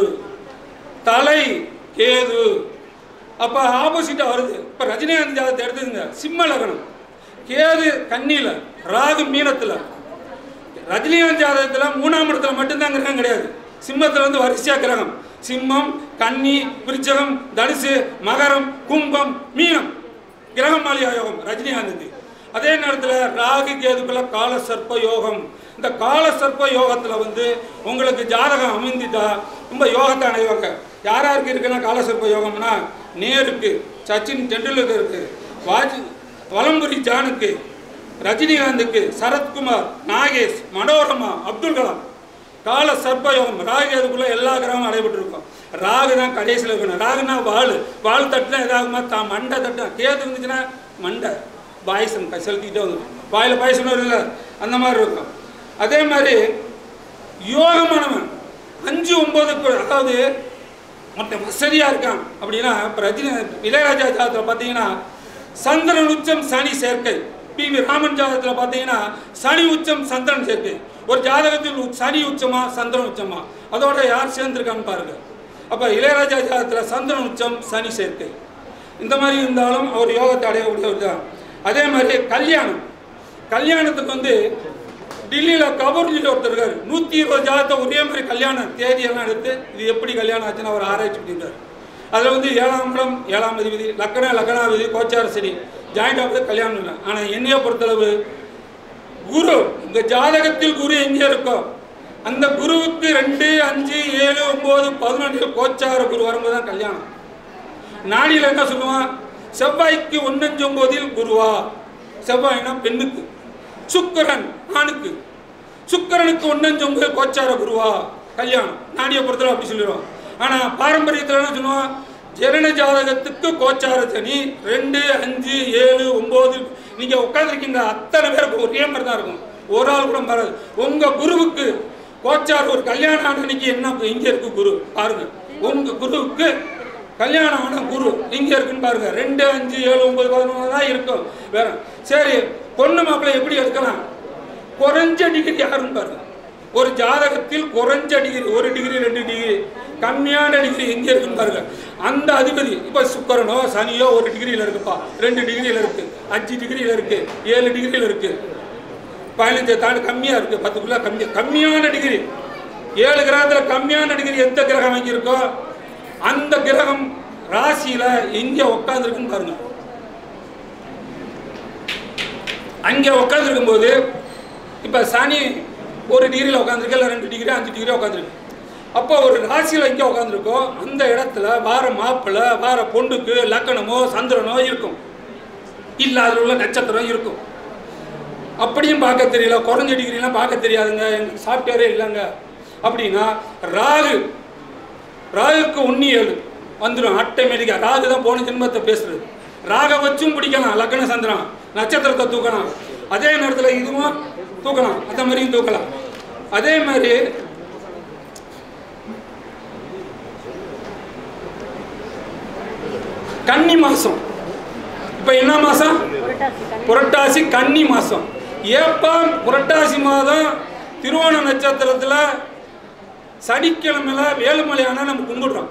தலை கேது அப்போ ஆப்போசிட்டாக வருது இப்போ ரஜினிகாந்த் ஜாதகத்தை எடுத்துக்கங்க சிம்ம லக்னம் கேது கன்னியில் ராகு மீனத்தில் ரஜினிகாந்த் ஜாதகத்தில் மூணாம் இடத்துல மட்டும்தான் கிரகம் கிடையாது சிம்மத்தில் வந்து வரிசையாக கிரகம் சிம்மம் கன்னி விருச்சகம் தனுசு மகரம் கும்பம் மீனம் கிரகம் மாலியா யோகம் ரஜினிகாந்துக்கு அதே நேரத்தில் ராகு கேதுக்குள்ள கால சர்ப்ப யோகம் இந்த கால சர்ப்ப யோகத்தில் வந்து உங்களுக்கு ஜாதகம் அமைந்துட்டா ரொம்ப யோகத்தை அடைவாங்க யார் யாருக்கு இருக்குன்னா கால சர்ப்ப யோகம்னா நேருக்கு சச்சின் டெண்டுல்கருக்கு வாஜ் வலம்புரி ஜானுக்கு ரஜினிகாந்துக்கு சரத்குமார் நாகேஷ் மனோரமா அப்துல் கலாம் கால சர்ப்பயோகம் ராகு அதுக்குள்ள எல்லா கிரகமும் அடைபட்டிருக்கும் ராகு தான் கடைசியில் இருக்கணும் ராகுனா வாள் வாள் தட்டினா எதாகுமா தான் மண்டை தட்டு கேது இருந்துச்சுன்னா மண்டை பாயசம் க- செலுத்திக்கிட்டே வந்துடும் வாயில் பாயசம் இல்லை அந்த மாதிரி இருக்கும் அதே மாதிரி யோகமானவன் அஞ்சு ஒன்பதுக்கு அதாவது மற்ற வசதியாக இருக்கான் அப்படின்னா இப்போ ரஜினி இளையராஜா ஜாதகத்தில் பார்த்தீங்கன்னா சந்திரன் உச்சம் சனி சேர்க்கை பி வி ராமன் ஜாதகத்தில் பார்த்தீங்கன்னா சனி உச்சம் சந்திரன் சேர்க்கை ஒரு ஜாதகத்தில் உ- சனி உச்சமா சந்திரன் உச்சமா அதோட யார் சேர்ந்துருக்கான்னு பாருங்க அப்போ இளையராஜா ஜாதகத்தில் சந்திரன் உச்சம் சனி சேர்க்கை இந்த மாதிரி இருந்தாலும் அவர் யோகத்தை அடையக்கூடியவர் தான் அதே மாதிரி கல்யாணம் கல்யாணத்துக்கு வந்து டெல்லியில் கபூர்ஜியில் ஒருத்தர் இருக்கார் நூற்றி இருபது ஜாதகத்தை ஒரே மாதிரி கல்யாணம் தேதியெல்லாம் எடுத்து இது எப்படி கல்யாணம் ஆச்சுன்னு அவர் ஆராய்ச்சி பண்ணியிருக்கார் அதில் வந்து ஏழாம் இடம் ஏழாம் அதிபதி லக்கண லக்கணாதிபதி கோச்சார சரி ஜாயிண்ட் ஆகுது கல்யாணம் இல்லை ஆனால் என்னைய பொறுத்தளவு குரு இந்த ஜாதகத்தில் குரு எங்கே இருக்கோ அந்த குருவுக்கு ரெண்டு அஞ்சு ஏழு ஒம்பது பதினொன்று கோச்சார குரு வரும்போது தான் கல்யாணம் நாடியில் என்ன சொல்லுவான் செவ்வாய்க்கு ஒன்னஞ்சு ஒன்பதில் குருவா செவ்வாய்னா பெண்ணுக்கு சுக்கிரன் ஆணுக்கு சுக்கிரனுக்கு ஒன்னஞ்சு ஒன்பது கோச்சார குருவா கல்யாணம் நாடியை பொறுத்தவரை அப்படி சொல்லிடுவான் ஆனால் பாரம்பரியத்தில் என்ன சொல்லுவான் ஜனன ஜாதகத்துக்கு கோச்சார சனி ரெண்டு அஞ்சு ஏழு ஒம்பது நீங்கள் உட்காந்துருக்கீங்க அத்தனை பேருக்கு ஒரே மாதிரி தான் இருக்கும் ஒரு ஆள் கூட மாறாது உங்கள் குருவுக்கு கோச்சார் ஒரு கல்யாணம் ஆன அன்னைக்கு என்ன இங்கே இருக்கு குரு பாருங்க உங்கள் குருவுக்கு கல்யாணம் ஆன குரு இங்கே இருக்குன்னு பாருங்க ரெண்டு அஞ்சு ஏழு ஒன்பது பதினொன்று தான் இருக்கும் வேற சரி பொண்ணு மாப்பிள்ளை எப்படி எடுக்கலாம் குறைஞ்ச டிகிரி யாருன்னு பாருங்க ஒரு ஜாதகத்தில் குறைஞ்ச டிகிரி ஒரு டிகிரி ரெண்டு டிகிரி கம்மியான டிகிரி எங்கே இருக்குன்னு பாருங்க அந்த அதிபதி இப்போ சுக்கரனோ சனியோ ஒரு டிகிரியில் இருக்குப்பா ரெண்டு டிகிரியில் இருக்கு அஞ்சு டிகிரியில் இருக்கு ஏழு டிகிரியில் இருக்கு பதினஞ்சை தாண்டி கம்மியாக இருக்கு பத்துக்குள்ள கம்மி கம்மியான டிகிரி ஏழு கிரகத்தில் கம்மியான டிகிரி எந்த கிரகம் வாங்கியிருக்கோ அந்த கிரகம் ராசியில எங்க உட்காந்துருக்குன்னு பாருங்க அங்கே உட்காந்துருக்கும் போது இப்போ சனி ஒரு டிகிரியில் உட்காந்துருக்கு இல்லை ரெண்டு டிகிரி அஞ்சு டிகிரி உட்காந்துருக்கு அப்போ ஒரு ராசியில் எங்கே உட்காந்துருக்கோ அந்த இடத்துல வார மாப்பிள்ளை வார பொண்ணுக்கு லக்கணமோ சந்திரனோ இருக்கும் இல்லை அதில் உள்ள நட்சத்திரம் இருக்கும் அப்படியும் பார்க்க தெரியல குறைஞ்ச டிகிரிலாம் பார்க்க தெரியாதுங்க எனக்கு சாஃப்ட்வேரே இல்லைங்க அப்படின்னா ராகு ராகுக்கு ஒன்று ஏழு வந்துடும் ஆட்டோமேட்டிக்காக ராகு தான் போன ஜென்மத்தை பேசுறது ராக வச்சும் பிடிக்கலாம் லக்ன சந்திரன் நட்சத்திரத்தை தூக்கலாம் அதே நேரத்தில் இதுவும் தூக்கலாம் அந்த மாதிரியும் தூக்கலாம் அதே மாதிரி கன்னி மாதம் இப்போ என்ன மாதம் புரட்டாசி கன்னி மாதம் ஏப்பா புரட்டாசி மாதம் திருவோண நட்சத்திரத்தில் சனிக்கிழமையில வேலுமலையான நம்ம கும்பிடுறோம்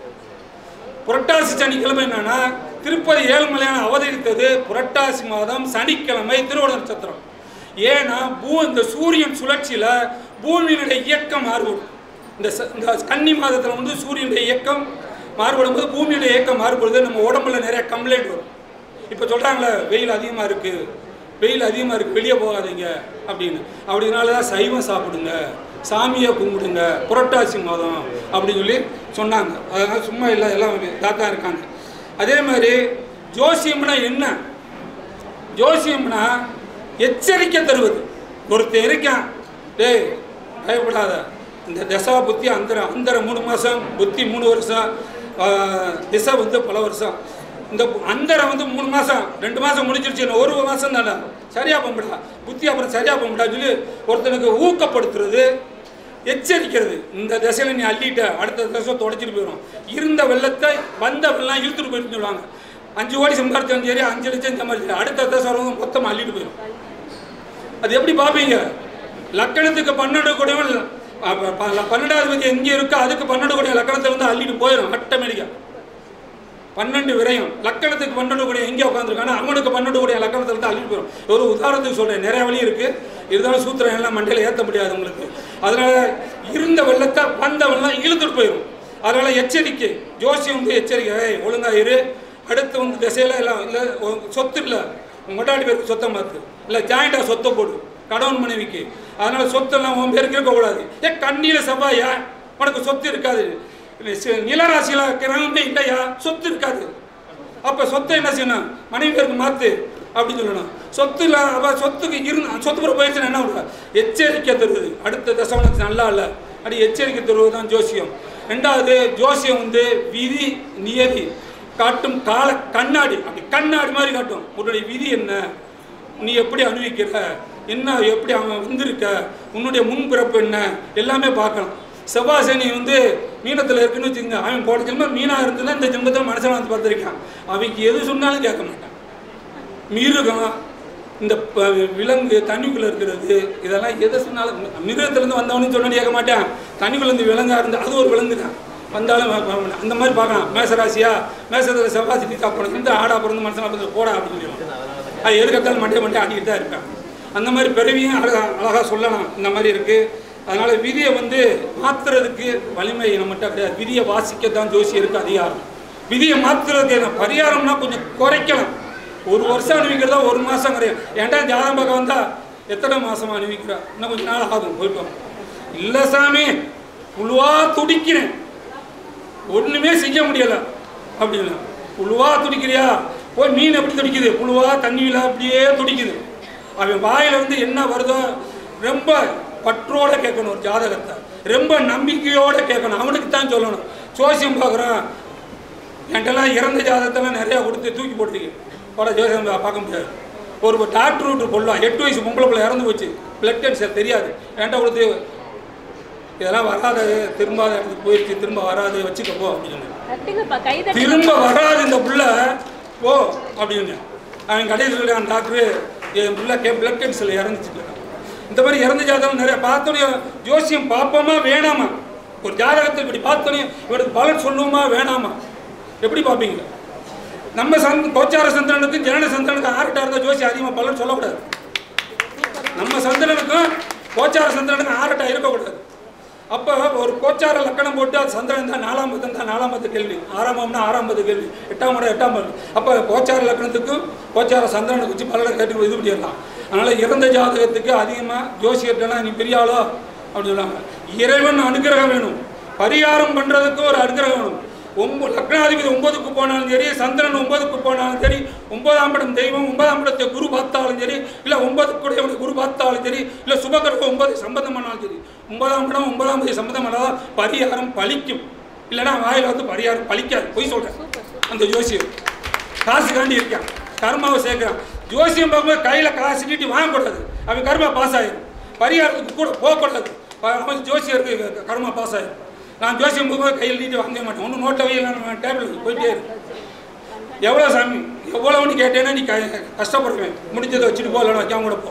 புரட்டாசி சனிக்கிழமை என்னன்னா திருப்பதி ஏழுமலையான அவதரித்தது புரட்டாசி மாதம் சனிக்கிழமை திருவோண நட்சத்திரம் ஏன்னா பூ இந்த சூரியன் சுழற்சியில் பூமியினுடைய இயக்கம் மாறுபடும் இந்த ச- இந்த கன்னி மாதத்தில் வந்து சூரியனுடைய இயக்கம் மாறுபடும் போது பூமியுடைய இயக்கம் மாறுபடுது நம்ம உடம்புல நிறைய கம்ப்ளைண்ட் வரும் இப்போ சொல்கிறாங்களே வெயில் அதிகமாக இருக்குது வெயில் அதிகமாக இருக்குது வெளியே போகாதீங்க அப்படின்னு அப்படினால தான் சைவம் சாப்பிடுங்க சாமியை கும்பிடுங்க புரட்டாசி மாதம் அப்படின்னு சொல்லி சொன்னாங்க அதனால் சும்மா இல்லை எல்லாம் தாத்தா இருக்காங்க அதே மாதிரி ஜோசியம்னா என்ன ஜோசியம்னா எச்சரிக்கை தருவது ஒருத்தன் இருக்கான் டேய் பயப்படாத இந்த தசா புத்தி அந்தர அந்தர மூணு மாதம் புத்தி மூணு வருஷம் ஆஹ், திசை வந்து பல வருஷம் இந்த பு- அந்தரம் வந்து மூணு மாதம் ரெண்டு மாதம் முடிஞ்சிருச்சு இன்னும் ஒரு மாதம் தானே சரியாக போகும்டா புத்தி அப்புறம் சரியாக போகும்டான்னு சொல்லி ஒருத்தனுக்கு ஊக்கப்படுத்துறது எச்சரிக்கிறது இந்த திசையில் நீ அள்ளிட்ட அடுத்த திசை தொடச்சிட்டு போயிடும் இருந்த வெள்ளத்தை வந்த வெள்ளம் இழுத்துட்டு போயிட்டு சொல்லுவாங்க அஞ்சு கோடி சம்பாதிச்சாலும் சரி அஞ்சு லட்சம் சம்பாதிச்சு அடுத்த திசை வரவங்க மொத்தமாக அள்ளிட்டு போயிடும் அது எப்படி பார்ப்பீங்க லக்கணத்துக்கு பன்னெண்டு கூடவன் பன்னெண்டாவது பதி எங்கே இருக்கோ அதுக்கு பன்னெண்டு கூடிய லக்கணத்துல இருந்து அள்ளிட்டு போயிடும் ஆட்டோமேட்டிக்கா பன்னெண்டு விரயம் லக்கணத்துக்கு பன்னெண்டு கூட எங்கே உட்காந்துருக்கானோ அவனுக்கு பன்னெண்டு கூட லக்கணத்துல இருந்து அள்ளிட்டு போயிடும் ஒரு உதாரணத்துக்கு சொல்றேன் நிறைய வழி இருக்கு இருந்தாலும் சூத்திரம் எல்லாம் மண்டையில ஏற்ற முடியாது உங்களுக்கு அதனால இருந்த வெள்ளத்தை வந்த வெள்ளம் இழுத்துட்டு போயிடும் அதனால எச்சரிக்கை ஜோசியம் வந்து எச்சரிக்கை "ஏய், ஒழுங்கா இரு அடுத்து வந்து திசையில எல்லாம் இல்லை சொத்து இல்லை உங்க கொண்டாடி பேருக்கு சொத்தை மாத்து இல்லை ஜாயிண்டாக சொத்தை போடு கடவுள் மனைவிக்கு அதனால சொத்தெல்லாம் உன் பேருக்கு இருக்கக்கூடாது ஏ கண்ணியில செவ்வாயா உனக்கு சொத்து இருக்காது சி- நிலராசியில கிரகமே இல்லையா சொத்து இருக்காது அப்ப சொத்தை என்ன செய்யணும் மனைவி பேருக்கு மாத்து அப்படின்னு சொல்லணும் சொத்து இல்லை அவ சொத்துக்கு இருந்து சொத்து பிறகு போயிடுச்சுன்னா என்ன பண்ணுவா எச்சரிக்கை தருவது அடுத்த தசவனத்து நல்லா இல்லை அப்படி எச்சரிக்கை தருவது தான் ஜோசியம் ரெண்டாவது ஜோசியம் வந்து விதி நியதி காட்டும் கால கண்ணாடி அப்படி கண்ணாடி மாதிரி காட்டும் உன்னுடைய விதி என்ன நீ எப்படி அனுபவிக்கிற என்ன எப்படி அவன் வந்திருக்க உன்னுடைய முன்பிறப்பு என்ன எல்லாமே பார்க்கலாம் செவ்வாய் சனி வந்து மீனத்தில் இருக்குன்னு வச்சுக்கோங்க அவன் போன ஜென்மம் மீனாக இருந்ததுன்னா இந்த ஜென்மத்தில் மனுஷன் வந்து பார்த்துருக்கான் அவனுக்கு எது சொன்னாலும் கேட்க மாட்டான் மிருகம் இந்த ப- விலங்கு தண்ணிக்குள்ளே இருக்கிறது இதெல்லாம் எதை சொன்னாலும் மிருகத்துலேருந்து வந்தவனு சொன்னு கேட்க மாட்டான் தண்ணிக்குள்ளேருந்து விலங்கா இருந்து அது ஒரு விலங்கு தான் வந்தாலும் வ- வ- அந்த மாதிரி பார்க்கலாம் மேசராசியா மேசத்தில் செவ்வாய் சிட்டி காப்பணும் இந்த ஆடா பிறந்து மனுஷனா பிறந்து போடா அப்படின்னு சொல்லிடுவான் அது எதுக்கத்தாலும் மண்டே மண்டே ஆடிக்கிட்டு தான் இருப்பேன் அந்த மாதிரி பிறவியும் அழகா அழகாக சொல்லலாம் இந்த மாதிரி இருக்குது அதனால் விதியை வந்து மாற்றுறதுக்கு வலிமை நம்மகிட்ட கிடையாது விதியை வாசிக்க தான் ஜோசியருக்கு அதிகாரம் விதியை மாற்றுறதுக்கு என்ன பரிகாரம்னா கொஞ்சம் குறைக்கலாம் ஒரு வருஷம் அனுபவிக்கிறதா ஒரு மாதம் கிடையாது ஏன்டா ஜாதகம் பார்க்க வந்தா எத்தனை மாதம் அனுபவிக்கிறா இன்னும் கொஞ்சம் நாள் ஆகும் போயிட்டு வாங்க. இல்லை சாமி புழுவா துடிக்கிறேன் ஒன்றுமே செய்ய முடியலை அப்படின்னா புழுவா துடிக்கிறியா போய் மீன் எப்படி துடிக்குது புழுவா தண்ணியில் அப்படியே துடிக்குது அவன் வாயில் வந்து என்ன வருதோ ரொம்ப பற்றோட கேட்கணும் ஒரு ஜாதகத்தை ரொம்ப நம்பிக்கையோட கேட்கணும் அவனுக்கு தான் சொல்லணும் ஜோசியம் பார்க்குறான் என்கிட்டலாம் இறந்த ஜாதகத்தெல்லாம் நிறையா கொடுத்து தூக்கி போட்டுருக்கு போட ஜோசியம் பா- பார்க்க முடியாது ஒரு டாக்டர் விட்டு கொள்ளலாம் எட்டு வயசு பொம்பளை பிள்ளை இறந்து போச்சு பிளட் கேன்சர் தெரியாது என்கிட்ட கொடுத்து இதெல்லாம் வராது திரும்பாத இடத்துக்கு போயிடுச்சு திரும்ப வராது வச்சுக்கப்போ அப்படின்னு தட்டுங்கப்பா கை தட்டுங்க திரும்ப வராது இந்த புள்ள போ அப்படின்னு அவன் கடையில் சொல்லியான் டாக்டரு என் புள்ள கே பிளட் கேன்சரில் இறந்துச்சு இந்த மாதிரி இறந்த ஜாதகம் நிறைய பார்த்தோன்னே ஜோசியம் பார்ப்போமா வேணாமா ஒரு ஜாதகத்தை இப்படி பார்த்தோன்னே இவனுக்கு பலன் சொல்லுவோமா வேணாமா எப்படி பார்ப்பீங்க நம்ம சந்த் கோச்சார சந்திரனுக்கும் ஜனன சந்திரனுக்கும் ஆறுட்டா இருந்தால் ஜோசி அதிகமாக பலன் சொல்லக்கூடாது நம்ம சந்திரனுக்கும் கோச்சார சந்திரனுக்கும் ஆறுட்டா இருக்கக்கூடாது அப்போ ஒரு கோச்சார லக்கணம் போட்டு அது சந்திரன் தான் நாலாம் பதம் தான் நாலாம் பத்து கேள்வி ஆறாம் பாவம்னா ஆறாம் பத்து கேள்வி எட்டாம் இடம் எட்டாம் பதம் அப்போ கோச்சார லக்கணத்துக்கும் கோச்சார சந்திரனுக்கு வச்சு பலனை கேட்டு இது பண்ணிடலாம் அதனால் இறந்த ஜாதகத்துக்கு அதிகமாக ஜோசியர்கிட்டலாம் நீ பெரிய ஆளோ அப்படின்னு சொல்லுவாங்க இறைவன் அனுகிரகம் வேணும் பரிகாரம் பண்ணுறதுக்கு ஒரு அனுகிரகம் வேணும் ஒம்ப லக்னாதிபதி ஒன்பதுக்கு போனாலும் சரி சந்திரன் ஒன்பதுக்கு போனாலும் சரி ஒன்பதாம் இடம் தெய்வம் ஒன்பதாம் இடத்தை குரு பார்த்தாலும் சரி இல்லை ஒன்பதுக்குடையவனை குரு பார்த்தாலும் சரி இல்லை சுபகிரகம் ஒன்பது சம்பந்தம் பண்ணாலும் சரி ஒன்பதாம் இடம் ஒன்பதாம் தேதி சம்பந்தம் பண்ணால் பரிகாரம் பலிக்கும் இல்லைன்னா வாயில் வந்து பரிகாரம் பழிக்காது பொய் சொல்கிறேன் அந்த ஜோசியம் காசுக்காண்டி இருக்கான் கர்மாவை சேர்க்குறான் ஜோசியம் பார்க்கும்போது கையில் காசு நீட்டி வாங்கக்கூடாது அவன் கர்மா பாஸ் ஆயிடும் பரிகாரத்துக்கு கூட போகக்கூடாது ப- அவன் ஜோசியருக்கு க- கர்மா பாஸ் ஆயிடும் நான் ஜோசியம் போகும்போது கையில் நீட்டி வாங்க மாட்டேன் ஒன்று நோட்டை வையில் நான் டேபிள் போயிட்டே இருக்கு எவ்வளோ சாமி எவ்வளோன்னு கேட்டேன்னா நீ க கஷ்டப்படுவேன் முடிஞ்சதை வச்சுட்டு போ இல்லைன்னா வைக்காம கூட போ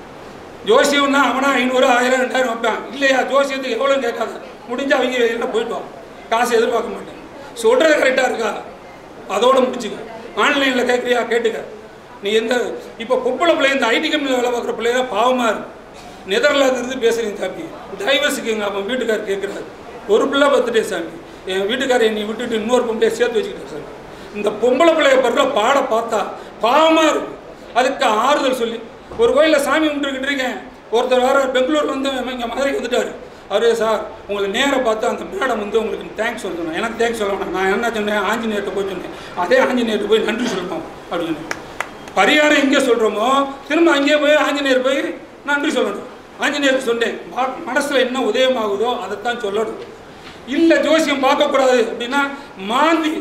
ஜோசியம்னா அவனா ஐநூறு ஆயிரம் ரெண்டாயிரம் வைப்பான் இல்லையா ஜோசியத்துக்கு எவ்வளோன்னு கேட்காத முடிஞ்ச அவங்க வெளியில் போயிட்டு வா காசு எதிர்பார்க்க மாட்டேன் சொல்கிறது கரெக்டாக இருக்கா அதோட முடிச்சுக்க ஆன்லைனில் கேட்குறியா கேட்டுக்க நீ எந்த இப்போ பொம்பளை பிள்ளை இந்த ஐடி கம்பெனியில் வேலை பார்க்குற பிள்ளைங்க பாவமாக இருக்கு நெதர்லாந்து இருந்து பேசுகிறீங்க தம்பி டைவர்ஸுக்கு எங்கள் அவன் வீட்டுக்காரர் கேட்குறாரு ஒரு பிள்ளை பார்த்துட்டே சாமி என் வீட்டுக்காரர் என்னை விட்டுட்டு இன்னொரு பொம்பளையை சேர்த்து வச்சுக்கிட்டேன் சாமி இந்த பொம்பளை பிள்ளைய படுற பாட பார்த்தா பாவமாக இருக்கு அதுக்கு ஆறுதல் சொல்லி ஒரு கோயிலில் சாமி கும்பிட்டுக்கிட்டு இருக்கேன் ஒருத்தர் வேற பெங்களூர்ல வந்து இங்கே மதுரைக்கு வந்துட்டாரு அவரே சார் உங்களை நேராக பார்த்து அந்த மேடம் வந்து உங்களுக்கு தேங்க்ஸ் சொல்லணும் எனக்கு தேங்க்ஸ் சொல்ல வேணாம் நான் என்ன சொன்னேன் ஆஞ்சநேயர்கிட்ட போய் சொன்னேன் அதே ஆஞ்சநேயர்கிட்ட போய் நன்றி சொல்லணும் அப்படின்னு பரிகாரம் எங்கே சொல்கிறோமோ திரும்ப அங்கேயே போய் ஆஞ்சநேயர் போய் நன்றி சொல்லணும் ஆஞ்சநேயருக்கு சொன்னேன் ம- மனசுல என்ன உதயமாகுதோ அதைத்தான் சொல்லணும் இல்லை ஜோசியம் பார்க்கக்கூடாது அப்படின்னா மாந்தி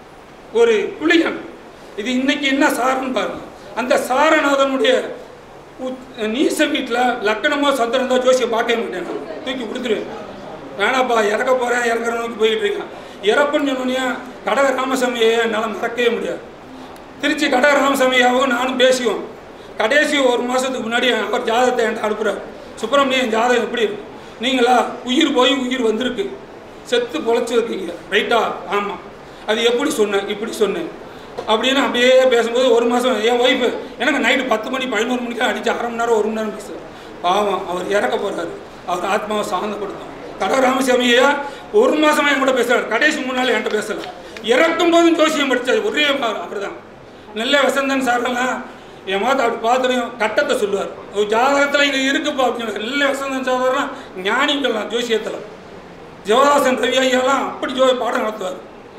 ஒரு புலிகன் இது இன்னைக்கு என்ன சாரன்னு பாருங்க அந்த சாரநாதனுடைய உத்- நீச வீட்டில் லக்கணமோ சந்திரனோ ஜோசியம் பார்க்கவே மாட்டேன் நான். தூக்கி கொடுத்துருவேன் வேணாப்பா இறக்க போகிறேன் இறக்குற நோக்கி போயிட்டு இருக்கேன் இறப்புன்னு சொன்னோன்னே கடக ராமசாமியை என்னால் மறக்கவே முடியாது திருச்சி கடக ராமசாமியாவும் நானும் பேசியோம் கடைசி ஒரு மாதத்துக்கு முன்னாடி அவர் ஜாதகத்தை என்கிட்ட அனுப்புகிறார் சுப்பிரமணியன் ஜாதகம் எப்படி இருக்கு நீங்களா உயிர் போய் உயிர் வந்திருக்கு செத்து பொழைச்சிருக்கீங்க ரைட்டா ஆமாம் அது எப்படி சொன்னேன் இப்படி சொன்னேன் அப்படின்னு அப்படியே பேசும்போது ஒரு மாதம் என் ஒய்ஃபு எனக்கு நைட்டு பத்து மணி பதினோரு மணிக்கு அடிச்சு அரை மணி நேரம் ஒரு மணி நேரம் பேசு பாவம் அவர் இறக்க போகிறாரு அவர் ஆத்மாவை சாந்தப்படுத்தும் கடக ராமசாமியா ஒரு மாசமா என் கூட பேசுறாரு கடைசி மூணு நாள் என்கிட்ட பேசல இறக்கும் போதும் ஜோசியம் படிச்சாரு ஒரே அவர் தான் நெல்லை வசந்தன் சாரெல்லாம் என் மாத்த அப்படி பார்த்துடும் கட்டத்தை சொல்லுவார் ஒரு ஜாதகத்தில் இது இருக்குப்பா அப்படின்னு நெல்லை வசந்தன் சாரெல்லாம் ஞானிகள்லாம் ஜோசியத்தில் ஜெவதாசன் ரவி ஐயாலாம் அப்படி ஜோ பாடம் நடத்துவார்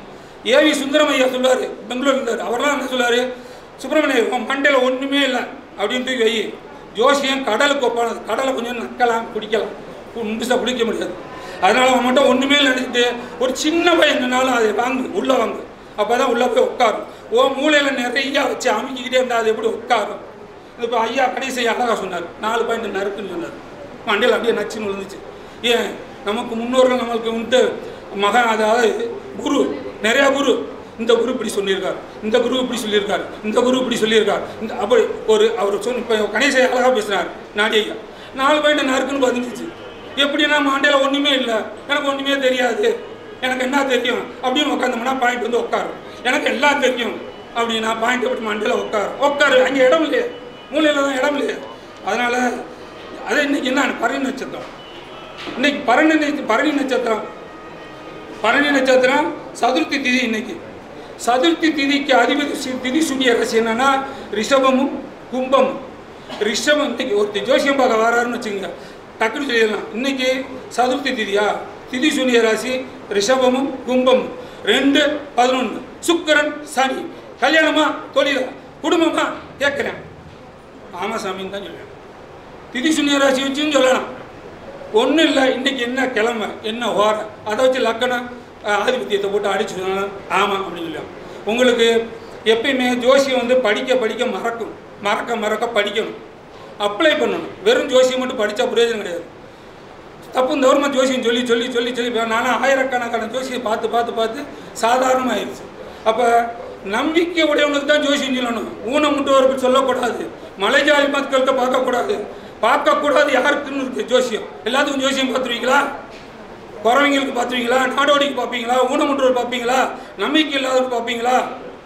ஏவி சுந்தரம் ஐயா சொல்லுவார் பெங்களூர் இருந்தார் அவரெல்லாம் என்ன சொல்லுவார் சுப்பிரமணியம் உன் மண்டையில் ஒன்றுமே இல்லை அப்படின்னு தூக்கி வை ஜோசியம் கடலுக்கு ஒப்பானது கடலை கொஞ்சம் நக்கலாம் குடிக்கலாம் முழுசாக குடிக்க முடியாது அதனால் அவன் மட்டும் ஒன்றுமே இல்லை நினைச்சிட்டு ஒரு சின்ன பையன் நின்னாலும் அதை வாங்கு உள்ளே வாங்கு அப்போ தான் உள்ளே போய் உட்காரும் ஓ மூளையில் நிறையா வச்சு அமுக்கிக்கிட்டே இருந்தால் அது எப்படி உட்காரும் இப்போ ஐயா கடைசி அழகாக சொன்னார் நாலு பாயிண்ட் நறுக்குன்னு சொன்னார் மண்டையில் அப்படியே நச்சுன்னு விழுந்துச்சு ஏன் நமக்கு முன்னோர்கள் நம்மளுக்கு வந்துட்டு மகன் அதாவது குரு நிறையா குரு இந்த குரு இப்படி சொல்லியிருக்கார் இந்த குரு இப்படி சொல்லியிருக்கார் இந்த குரு இப்படி சொல்லியிருக்கார் இந்த அப்படி ஒரு அவர் சொன்ன இப்போ கணேச அழகாக பேசுனார் நாடி ஐயா நாலு பாயிண்ட் நறுக்குன்னு பதிஞ்சிச்சு எப்படின்னா மண்டையில் ஒன்றுமே இல்லை எனக்கு ஒன்றுமே தெரியாது எனக்கு என்ன தெரியும் அப்படின்னு உட்காந்தோம்னா பாயிண்ட் வந்து உட்காரும் எனக்கு எல்லாம் தெரியும் அப்படின்னா பாயிண்ட் எப்படி மண்டையில் உட்காரும் உட்காரு அங்கே இடம் இல்லையே மூலையில் தான் இடம் இல்லையே அதனால் அது இன்னைக்கு என்ன பரணி நட்சத்திரம் இன்னைக்கு பரணி நட்ச- பரணி நட்சத்திரம் பரணி நட்சத்திரம் சதுர்த்தி திதி இன்னைக்கு சதுர்த்தி திதிக்கு அதிபதி சி- திதி சூரிய ராசி என்னன்னா ரிஷபமும் கும்பமும் ரிஷபம் இன்னைக்கு ஒருத்தர் ஜோசியம் பார்க்க வராருன்னு வச்சுக்கோங்க டக்குனு சொல்லிடலாம் இன்னைக்கு சதுர்த்தி திதியா திதி சூரிய ராசி ரிஷபமும் கும்பமும் ரெண்டு பதினொன்று சுக்கிரன் சனி கல்யாணமா தொழிலா குடும்பமா கேட்குறேன் ஆமா சாமின்னு தான் சொல்லுவேன் திதி சூன்ய ராசி வச்சுன்னு சொல்லலாம் ஒன்றும் இல்லை இன்னைக்கு என்ன கிழமை என்ன ஹோரை அதை வச்சு லக்கணம் அஹ், ஆதிபத்தியத்தை போட்டு அடிச்சு சொன்னாலும் ஆமாம் அப்படின்னு சொல்லுவாங்க உங்களுக்கு எப்பயுமே ஜோசியம் வந்து படிக்க படிக்க மறக்கும் மறக்க மறக்க படிக்கணும் அப்ளை பண்ணணும் வெறும் ஜோசியம் மட்டும் படித்தா பிரயோஜனம் கிடையாது தப்பு கவர்மெண்ட் ஜோசியம் சொல்லி சொல்லி சொல்லி சொல்லி இப்ப நானும் ஆயிரக்கணக்கான ஜோசியம் பார்த்து பார்த்து பார்த்து சாதாரணமாயிருச்சு அப்போ நம்பிக்கை உடையவனுக்கு தான் ஜோசியம் சொல்லணும் ஊனமுட்டவருக்கு சொல்லக்கூடாது மலைஜாதி மக்கள்கிட்ட பார்க்கக்கூடாது பார்க்கக்கூடாது யாருக்குன்னு இருக்கு ஜோசியம் எல்லாத்துக்கும் ஜோசியம் பார்த்துருவீங்களா குறவங்களுக்கு பார்த்துருவீங்களா நாடோடிக்கு பார்ப்பீங்களா ஊனமுற்றோர் பார்ப்பீங்களா நம்பிக்கை இல்லாதவருக்கு பார்ப்பீங்களா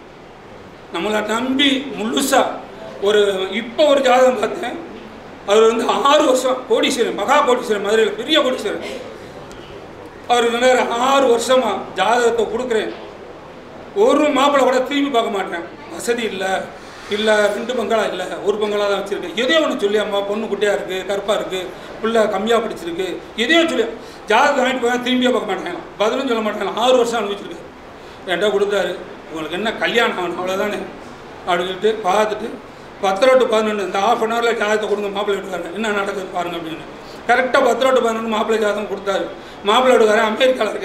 நம்மளை நம்பி முழுசா ஒரு இப்போ ஒரு ஜாதகம் பார்த்தேன் அவர் வந்து ஆறு வருஷம் கோடீஸ்வரன் மகா கோடீஸ்வரன் மதுரையில் பெரிய கோடீஸ்வரன் அவர் வந்து ஆறு வருஷமா ஜாதகத்தை கொடுக்குறேன் ஒரு மாப்பிள்ளை கூட திரும்பி பார்க்க மாட்டேன் வசதி இல்லை இல்லை ரெண்டு பங்களா இல்லை ஒரு பங்களா தான் வச்சுருக்கேன் எதையோ ஒன்று சொல்லி அம்மா பொண்ணு குட்டியாக இருக்குது கருப்பாக இருக்குது பிள்ளை கம்மியாக படிச்சிருக்கு எதையோ சொல்லி ஜாதகம் வாங்கிட்டு போய் திரும்பியே பார்க்க மாட்டேன் பதிலும் சொல்ல மாட்டேன் ஆறு வருஷம் அனுபவிச்சிருக்கேன் என்கிட்ட கொடுத்தாரு உங்களுக்கு என்ன கல்யாணம் ஆகணும் அவ்வளோதானே அப்படின்னு சொல்லிட்டு பார்த்துட்டு பத்தரை டு பதினொன்று இந்த ஆஃப் அன் ஹவரில் ஜாதகத்தை கொடுங்க மாப்பிள்ளை வீட்டுக்காரன் என்ன நடக்குது பாருங்க அப்படின்னு கரெக்டாக பத்தரை டு பதினொன்று மாப்பிள்ளை ஜாதகம் கொடுத்தாரு மாப்பிள்ளை வீட்டுக்காரன் அமெரிக்காவில் இருக்கேன்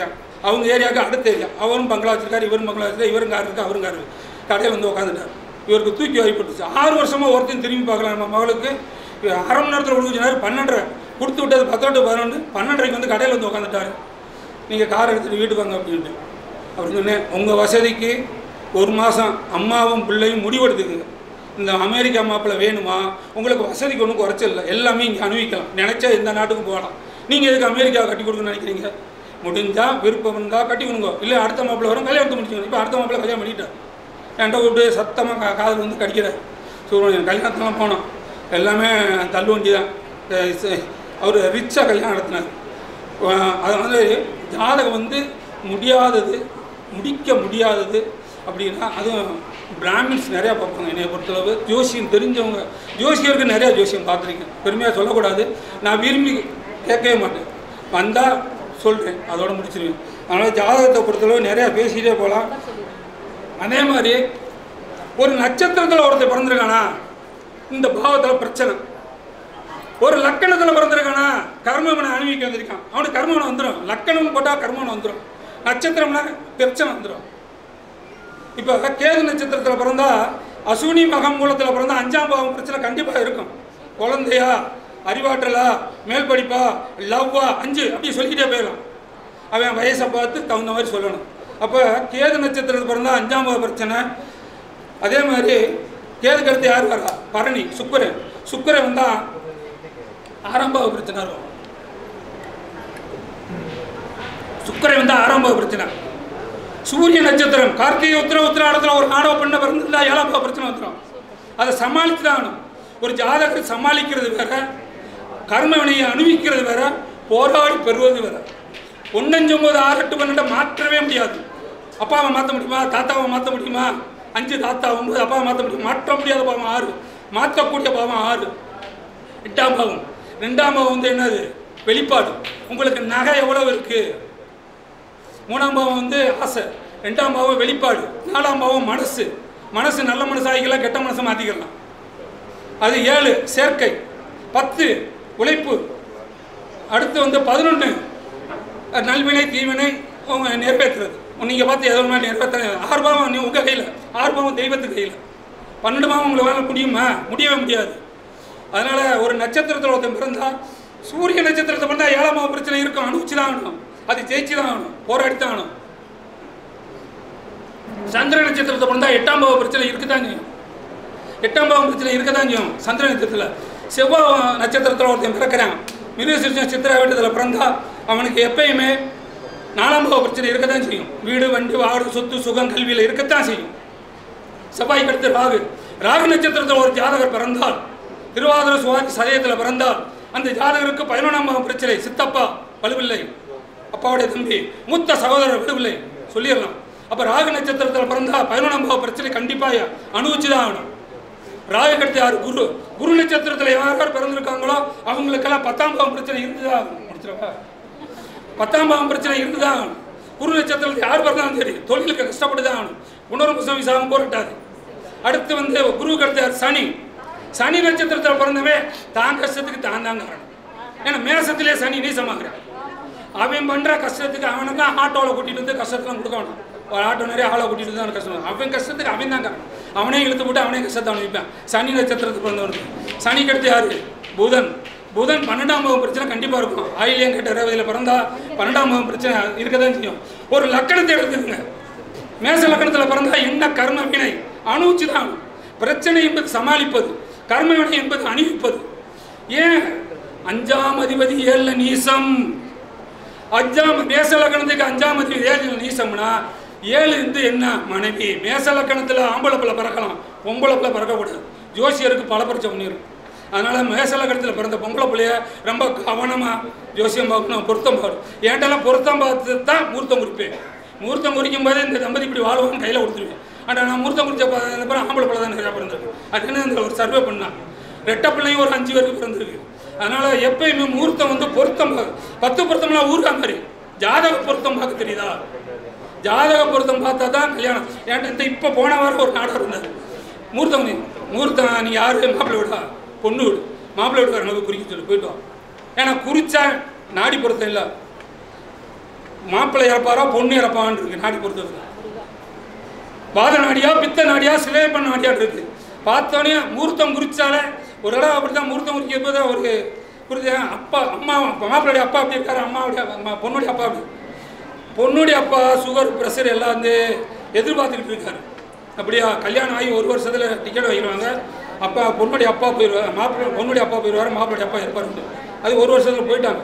அவங்க ஏரியாவுக்கு அடுத்த ஏரியா அவரும் பங்களா வச்சிருக்காரு இவரும் பங்களா வச்சிருக்காரு இவரும் கார் இருக்கு அவரும் கார் இருக்கு கடையில் வந்து உட்காந்துட்டார் இவருக்கு தூக்கி வாய்ப்பட்டுச்சு ஆறு வருஷமாக ஒருத்தன் திரும்பி பார்க்கலாம் நம்ம மகளுக்கு இவர் அரை மணி நேரத்தில் கொடுக்க சொன்னார் பன்னெண்டரை கொடுத்து விட்டது பத்தோட்டு பதினொன்று பன்னெண்டரைக்கு வந்து கடையில் வந்து உட்காந்துட்டாரு நீங்கள் கார் எடுத்துகிட்டு வீட்டுக்கு வாங்க அப்படின்ட்டு அவர் சொன்னேன் உங்கள் வசதிக்கு ஒரு மாதம் அம்மாவும் பிள்ளையும் முடிவெடுத்துக்குங்க இந்த அமெரிக்கா மாப்பிள்ளை வேணுமா உங்களுக்கு வசதிக்கு ஒன்றும் குறைச்சல் இல்லை எல்லாமே இங்கே அனுபவிக்கலாம் நினச்சா எந்த நாட்டுக்கு போகலாம் நீங்கள் எதுக்கு அமெரிக்கா கட்டி கொடுக்கணும்னு நினைக்கிறீங்க முடிஞ்சால் விருப்பம் இருந்தால் கட்டி கொடுங்க இல்லை அடுத்த மாப்பிள்ளை வரும் கல்யாணத்தை முடிச்சுக்கணும் இப்போ அடுத்த மாப்பிள்ளை கல்யாணம் பண்ணிட்டார் என்கிட்ட கூப்பிட்டு சத்தமாக கா காதல் வந்து கடிக்கிறார் சூரியன் கல்யாணத்துலாம் போனோம் எல்லாமே தள்ளு வண்டி தான் அவர் ரிச்சாக கல்யாணம் நடத்தினார் அஹ் அது வந்து ஜாதகம் வந்து முடியாதது முடிக்க முடியாதது அப்படின்னா அதுவும் பிராமின்ஸ் நிறையா பார்ப்பாங்க என்னை பொறுத்தளவு ஜோசியம் தெரிஞ்சவங்க ஜோசியருக்கு நிறையா ஜோசியம் பார்த்துருக்கேன் பெருமையாக சொல்லக்கூடாது நான் விரும்பி கேட்கவே மாட்டேன் வந்தால் சொல்கிறேன் அதோட முடிச்சிருவேன் அதனால் ஜாதகத்தை பொறுத்தளவு நிறையா பேசிகிட்டே போகலாம் அதே மாதிரி ஒரு நட்சத்திரத்தில் ஒருத்தர் பிறந்திருக்கானா இந்த பாவத்தில் பிரச்சனை ஒரு லக்கணத்தில் பிறந்திருக்கானா கர்மவனை அனுபவிக்க வந்திருக்கான் அவனுக்கு கர்மவனை வந்துடும் லக்கணம் போட்டால் கர்மவனை வந்துடும் நட்சத்திரம்னா பிரச்சனை வந்துடும் இப்போ கேது நட்சத்திரத்தில் பிறந்தா அசுனி மகம் மூலத்தில் பிறந்தா அஞ்சாம் பாவம் பிரச்சனை கண்டிப்பாக இருக்கும் குழந்தையா அறிவாற்றலா மேல் படிப்பா லவ்வா அஞ்சு அப்படி சொல்லிக்கிட்டே போயிடலாம் அவன் வயசை பார்த்து தகுந்த மாதிரி சொல்லணும் அப்போ கேது நட்சத்திரத்தில் பிறந்தா அஞ்சாம் பாவ பிரச்சனை அதே மாதிரி கேதுக்கு அடுத்து யார் வரா பரணி சுக்கரன் சுக்கரன் வந்தால் ஆரம்ப பிரச்சனை இருக்கும் சுக்கரன் வந்தால் ஆரம்ப பிரச்சனை சூரிய நட்சத்திரம் கார்த்திகை உத்திர உத்திராடத்தில் ஒரு ஆணவ பெண்ணை பிறந்திருந்தா ஏழாம் பாவ பிரச்சனை வந்துடும் அதை சமாளித்து தான் ஆகணும் ஒரு ஜாதகத்தை சமாளிக்கிறது வேற கர்ம வினையை அனுபவிக்கிறது வேற போராடி பெறுவது வேற ஒன்னஞ்சொம்பது ஆறு எட்டு பன்னெண்டை மாற்றவே முடியாது அப்பாவை மாற்ற முடியுமா தாத்தாவை மாற்ற முடியுமா அஞ்சு தாத்தா ஒன்பது அப்பாவை மாற்ற முடியும் மாற்ற முடியாத பாவம் ஆறு மாற்றக்கூடிய பாவம் ஆறு எட்டாம் பாவம் ரெண்டாம் பாவம் வந்து என்னது வெளிப்பாடு உங்களுக்கு நகை எவ்வளவு இருக்கு மூணாம் பாவம் வந்து ஆசை ரெண்டாம் பாவம் வெளிப்பாடு நாலாம் பாவம் மனசு மனசு நல்ல மனசு ஆகிக்கலாம் கெட்ட மனசை மாற்றிக்கலாம் அது ஏழு சேர்க்கை பத்து உழைப்பு அடுத்து வந்து பதினொன்று நல்வினை தீவினை அவங்க நிறைவேற்றுறது நீங்கள் பார்த்து எதோ மாதிரி நிறைவேற்ற ஆறு பாவம் நீ உங்கள் கையில் ஆறு பாவம் தெய்வத்து கையில் பன்னெண்டு பாவம் உங்களுக்கு வேலை முடியுமா முடியவே முடியாது அதனால் ஒரு நட்சத்திரத்தில் ஒருத்தன் பிறந்தா சூரிய நட்சத்திரத்தை பிறந்தா ஏழாம் பாவம் பிரச்சனை இருக்கும் அனுபவிச்சு தான் ஆகணும் அது ஜெயிச்சு தான் ஆகணும் போராடி தான் ஆகணும் சந்திர நட்சத்திரத்தை பிறந்தா எட்டாம் பாவ பிரச்சனை இருக்குதான் செய்யும் எட்டாம் பாவம் பிரச்சனை இருக்கதான் செய்யும் சந்திர நட்சத்திரத்தில் செவ்வாய் நட்சத்திரத்தில் ஒருத்தன் பிறக்கிறான் மிருகசிருஷ்ண சித்திரா வீட்டத்தில் பிறந்தா அவனுக்கு எப்பயுமே நாலாம் பாவ பிரச்சனை இருக்கத்தான் செய்யும் வீடு வண்டி வாடு சொத்து சுகம் கல்வியில் இருக்கத்தான் செய்யும் செவ்வாய்க்கு அடுத்து ராகு ராகு நட்சத்திரத்தில் ஒரு ஜாதகர் பிறந்தால் திருவாதிர சுவாதி சதயத்தில் பிறந்தால் அந்த ஜாதகருக்கு பதினொன்றாம் பாவம் பிரச்சனை சித்தப்பா வலுவில்லை அப்பாவுடைய தம்பி மூத்த சகோதரர் வலுவில்லை சொல்லிடலாம் அப்போ ராகு நட்சத்திரத்தில் பிறந்தா பதினொன்றாம் பாவ பிரச்சனை கண்டிப்பாக அனுபவிச்சு தான் ஆகணும் ராகு கடுத்து யார் குரு குரு நட்சத்திரத்தில் யார் யார் பிறந்திருக்காங்களோ அவங்களுக்கெல்லாம் பத்தாம் பாவம் பிரச்சனை இருந்துதான் ஆகணும் முடிச்சிடவா பத்தாம் பாவம் பிரச்சனை இருந்துதான் ஆகணும் குரு நட்சத்திரத்தில் யார் பிறந்தாலும் சரி தொழிலுக்கு கஷ்டப்பட்டு தான் ஆகணும் உணர்வு விசாகம் போராட்டாது அடுத்து வந்து குருவுக்கு அடுத்து யார் சனி சனி நட்சத்திரத்தில் பிறந்தவே தான் கஷ்டத்துக்கு தான் தான் காரணம் ஏன்னா மேசத்திலே சனி நீசமாகிறான் அவன் பண்ணுற கஷ்டத்துக்கு அவனை தான் ஆட்டோவில் கூட்டிகிட்டு வந்து கஷ்டத்தெல்லாம் கொடுக்க வேண்டாம் ஒரு ஆட்டோ நிறைய ஆளை கூட்டிகிட்டு தான் கஷ்டம் அவன் கஷ்டத்துக்கு அவன் தான் காரணம் அவனே இழுத்து போட்டு அவனே கஷ்டத்தை அனுப்பிப்பான் சனி நட்சத்திரத்துக்கு பிறந்தவனுக்கு சனிக்கு அடுத்து யாரு புதன் புதன் பன்னெண்டாம் பாவம் பிரச்சனை கண்டிப்பாக இருக்கும் ஆயிலியம் கேட்ட ரேவதியில் பிறந்தா பன்னெண்டாம் பாவம் பிரச்சனை இருக்க தான் செய்யும் ஒரு லக்கணத்தை எடுத்துக்கங்க மேச லக்கணத்தில் பிறந்தா என்ன கர்ம வினை அணுச்சு தான் பிரச்சனை என்பது சமாளிப்பது கர்ம வினை என்பது அணிவிப்பது ஏன் அஞ்சாம் அதிபதி ஏழுல நீசம் அஞ்சாம் மேச லக்கணத்துக்கு அஞ்சாம் அதிபதி ஏழு நீசம்னா ஏழு வந்து என்ன மனைவி மேச லக்கணத்தில் ஆம்பளை பிள்ளை பிறக்கலாம் பொம்பளை பிள்ளை பிறக்கக்கூடாது ஜோசியருக்கு பல பிரச்சனை பண்ணிடும் அதனால் மேச லக்கணத்தில் பிறந்த பொம்பளை பிள்ளைய ரொம்ப கவனமாக ஜோசியம் பார்க்கணும் பொருத்தம் பார்க்கணும் ஏன்ட்டெல்லாம் பொருத்தம் பார்த்து தான் மூர்த்தம் குறிப்பேன் மூர்த்தம் குறிக்கும் போது இந்த தம்பதி இப்படி வாழ்வான்னு கையில் கொடுத்துருவேன் ஆனால் நான் மூர்த்தம் குறித்த ப- அப்புறம் ஆம்பளை பிள்ளை தான் நிறையா பிறந்திருக்கு அதுக்குன்னு அந்த ஒரு சர்வே பண்ணான் ரெட்டை பிள்ளையும் ஒரு அஞ்சு பேருக்கு பிறந்திருக்கு அதனால் எப்பயுமே முகூர்த்தம் வந்து பொருத்தம் பார்க்க பத்து பொருத்தம்லாம் ஊருக்கா மாதிரி ஜாதக பொருத்தம் பார்க்க தெரியுதா ஜாதக பொருத்தம் பார்த்தா தான் கல்யாணம் ஏன்டா இந்த இப்போ போன வாரம் ஒரு நாடகம் இருந்தார் முகூர்த்தம் நீ முகூர்த்தம் நீ யாரு மாப்பிள்ளை விடா பொண்ணு விடு மாப்பிள்ளை வீட்டுக்காரங்க போய் குறிக்க சொல்லி போயிட்டு வா ஏன்னா குறிச்சா நாடி பொருத்தம் இல்லை மாப்பிள்ளை இறப்பாரா பொண்ணு இறப்பான்னு இருக்கு நாடி பொறுத்தவரை வாத நாடியா பித்த நாடியா சிலையப்பன் நாடியா இருக்கு பார்த்தோன்னே முகூர்த்தம் குறிச்சாலே ஒரு தடவை அப்படி தான் முகூர்த்தம் குறிக்கும் போது அவருக்கு குறிச்ச அப்பா அம்மா மாப்பிள்ளைய அப்பா அப்படி இருக்காரு அம்மாவுடைய அம்மா பொண்ணுடைய அப்பா அப்படி பொண்ணுடைய அப்பா சுகர் ப்ரெஷர் எல்லாம் வந்து எதிர்பார்த்துக்கிட்டு இருக்காரு அப்படியா கல்யாணம் ஆகி ஒரு வருஷத்தில் டிக்கெட் வாங்கிடுவாங்க அப்பா பொண்ணுடைய அப்பா போயிடுவார் மாப்பிள்ளை பொண்ணுடைய அப்பா போயிடுவார் மாப்பிள்ளைய அப்பா இருப்பார் அது ஒரு வருஷத்தில் போயிட்டாங்க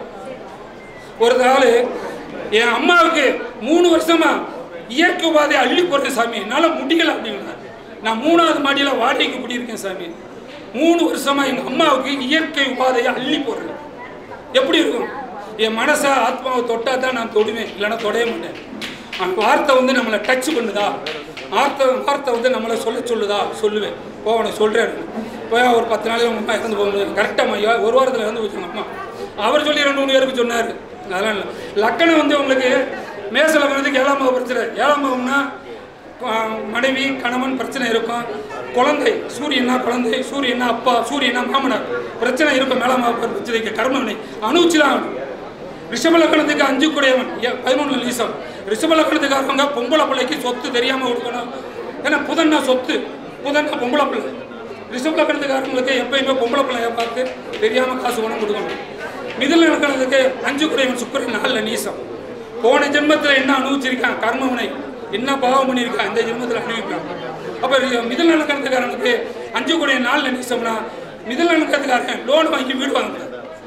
ஒரு நாள் என் அம்மாவுக்கு மூணு வருஷமா இயற்கை உபாதை அள்ளி போடுறேன் சாமி என்னால் முடியல அப்படின்னாரு நான் மூணாவது மாடியில் வாடகைக்கு குடியிருக்கேன் சாமி மூணு வருஷமா எங்கள் அம்மாவுக்கு இயற்கை உபாதையை அள்ளி போடுறேன் எப்படி இருக்கும் என் மனசை ஆத்மாவை தொட்டா தான் நான் தொடுவேன் இல்லைன்னா தொடவே மாட்டேன் அந்த வார்த்தை வந்து நம்மளை டச் பண்ணுதா வார்த்தை வார்த்தை வந்து நம்மளை சொல்ல சொல்லுதா சொல்லுவேன் போ உனக்கு சொல்கிறேன் போய் ஒரு பத்து நாளைக்கு உங்கள் அம்மா இறந்து போகும்போது கரெக்டாக ஐயா ஒரு வாரத்தில் இறந்து போச்சு எங்கள் அம்மா அவர் சொல்லி ரெண்டு மூணு பேருக்கு சொன்னார் அதெல்லாம் இல்லை லக்கணம் வந்து உங்களுக்கு மேச லக்கணத்துக்கு ஏழாம் பாவம் பிரச்சனை ஏழாம் பாவம்னா ஆஹ், மனைவி கணவன் பிரச்சனை இருக்கும் குழந்தை சூரியனா குழந்தை சூரியனா அப்பா சூரியனா மாமனார் பிரச்சனை இருக்கும் மேலாம் பிரச்சனைக்கு கர்மவினை அணுச்சு தான் ஆகணும் ரிஷப லக்கணத்துக்கு அஞ்சு குடையவன் பதினொன்று லீசம் ரிஷப லக்கணத்துக்காரவங்க பொம்பளை பிள்ளைக்கு சொத்து தெரியாமல் கொடுக்கணும் ஏன்னா புதன்னா சொத்து புதன்னா பொம்பளை பிள்ளை ரிஷப லக்கணத்துக்காரங்களுக்கு எப்பயுமே பொம்பளை பிள்ளைய பார்த்து தெரியாமல் காசு பணம் கொடுக்கணும் மிதல் லக்கணத்துக்கு அஞ்சு குடையவன் சுக்கரன் நாளில் நீசம் போன ஜென்மத்தில் என்ன அனுபவிச்சிருக்கான் கர்மவினை என்ன பாவம் பண்ணியிருக்கான் இந்த ஜென்மத்தில் அனுபவிப்பான் அப்போ மிதல் லக்கணத்துக்காரனுக்கு அஞ்சு குடைய நாளில் நீசம்னா மிதல் லக்கணத்துக்காரன் லோன் வாங்கி வீடு வாங்கக்கூடாது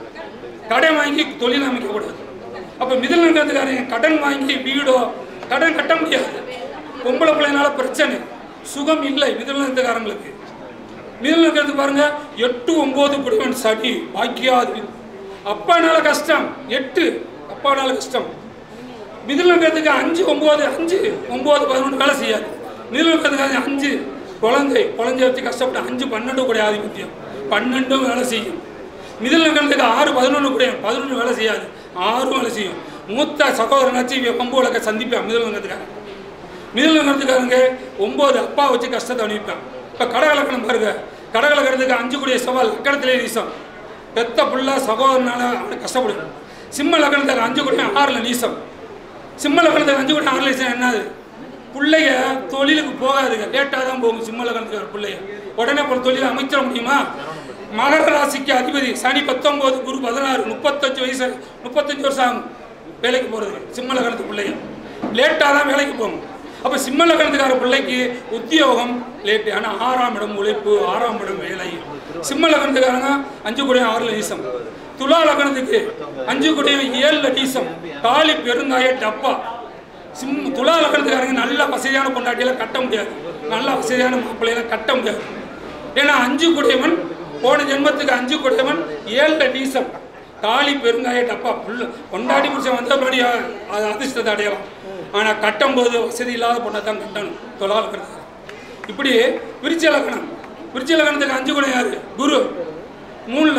கடன் வாங்கி தொழில் அமைக்கக்கூடாது அப்போ மிதல் நகரத்துக்காரங்க கடன் வாங்கி வீடோ கடன் கட்ட முடியாது பொம்பளை பிள்ளைனால பிரச்சனை சுகம் இல்லை மிதல் நகரத்துக்காரங்களுக்கு மிதல் நகரத்துக்கு பாருங்க எட்டு ஒம்பது குடிவன் சடி பாக்கியாது அப்பானால கஷ்டம் எட்டு அப்பானால கஷ்டம் மிதல் நகரத்துக்கு அஞ்சு ஒம்பது அஞ்சு ஒம்பது பதினொன்று வேலை செய்யாது மிதல் நகரத்துக்கு அஞ்சு குழந்தை குழந்தைய வச்சு கஷ்டப்பட்டு அஞ்சு பன்னெண்டு கூட ஆதிபத்தியம் பன்னெண்டும் வேலை செய்யும் மிதல் நகரத்துக்கு ஆறு பதினொன்று கூட பதினொன்று வேலை செய்யாது ஆறும் வேலை செய்யும் மூத்த சகோதரனாச்சு இவன் பம்பு வழக்க சந்திப்பான் மிதல் நகரத்துக்காரன் மிதல் நகரத்துக்காரங்க ஒம்பது அப்பா வச்சு கஷ்டத்தை அனுப்பிப்பான் இப்போ கடகலக்கணம் பாருங்க கடகலக்கணத்துக்கு அஞ்சு கூடிய சவால் லக்கணத்திலே நீசம் பெத்த புள்ள சகோதரனால அவனை கஷ்டப்படும் சிம்ம லக்கணத்துக்கு அஞ்சு கூடிய ஆறில் நீசம் சிம்ம லக்கணத்துக்கு அஞ்சு கூடிய ஆறில் நீசம் என்னது பிள்ளைய தொழிலுக்கு போகாதுங்க லேட்டாக தான் போகும் சிம்ம லக்கணத்துக்கு பிள்ளைய உடனே போய் தொழில் அமைச்சிட முடியுமா மகர ராசிக்கு அதிபதி சனி பத்தொம்போது குரு பதினாறு முப்பத்தஞ்சு வயசு முப்பத்தஞ்சு வருஷம் ஆகும் வேலைக்கு போகிறது சிம்ம லக்கணத்து பிள்ளைங்க லேட்டாக தான் வேலைக்கு போகும் அப்போ சிம்ம லக்கணத்துக்கார பிள்ளைக்கு உத்தியோகம் லேட்டு ஆனால் ஆறாம் இடம் உழைப்பு ஆறாம் இடம் வேலை சிம்ம லக்கணத்துக்காரங்க அஞ்சு கூடிய ஆறில் நீசம் துலா லக்கணத்துக்கு அஞ்சு கூடிய ஏழில் நீசம் தாலி பெருங்காய டப்பா சிம் துலா லக்கணத்துக்காரங்க நல்ல வசதியான பொண்டாட்டியெல்லாம் கட்ட முடியாது நல்ல வசதியான மாப்பிள்ளையெல்லாம் கட்ட முடியாது ஏன்னா அஞ்சு குடையவன் போன ஜென்மத்துக்கு அஞ்சு குடையவன் ஏழில் நீசம் தாலி பெருங்காய டப்பா புள்ள கொண்டாடி புருஷன் வந்த முன்னாடி அது அதிர்ஷ்டத்தை அடையலாம் ஆனால் கட்டும்போது வசதி இல்லாத பொண்ணை தான் கட்டணும் தொலா லக்கணத்துக்கு இப்படி விருச்சி லக்கணம் விருச்சி லக்கணத்துக்கு அஞ்சு குணம் யாரு குரு மூணில்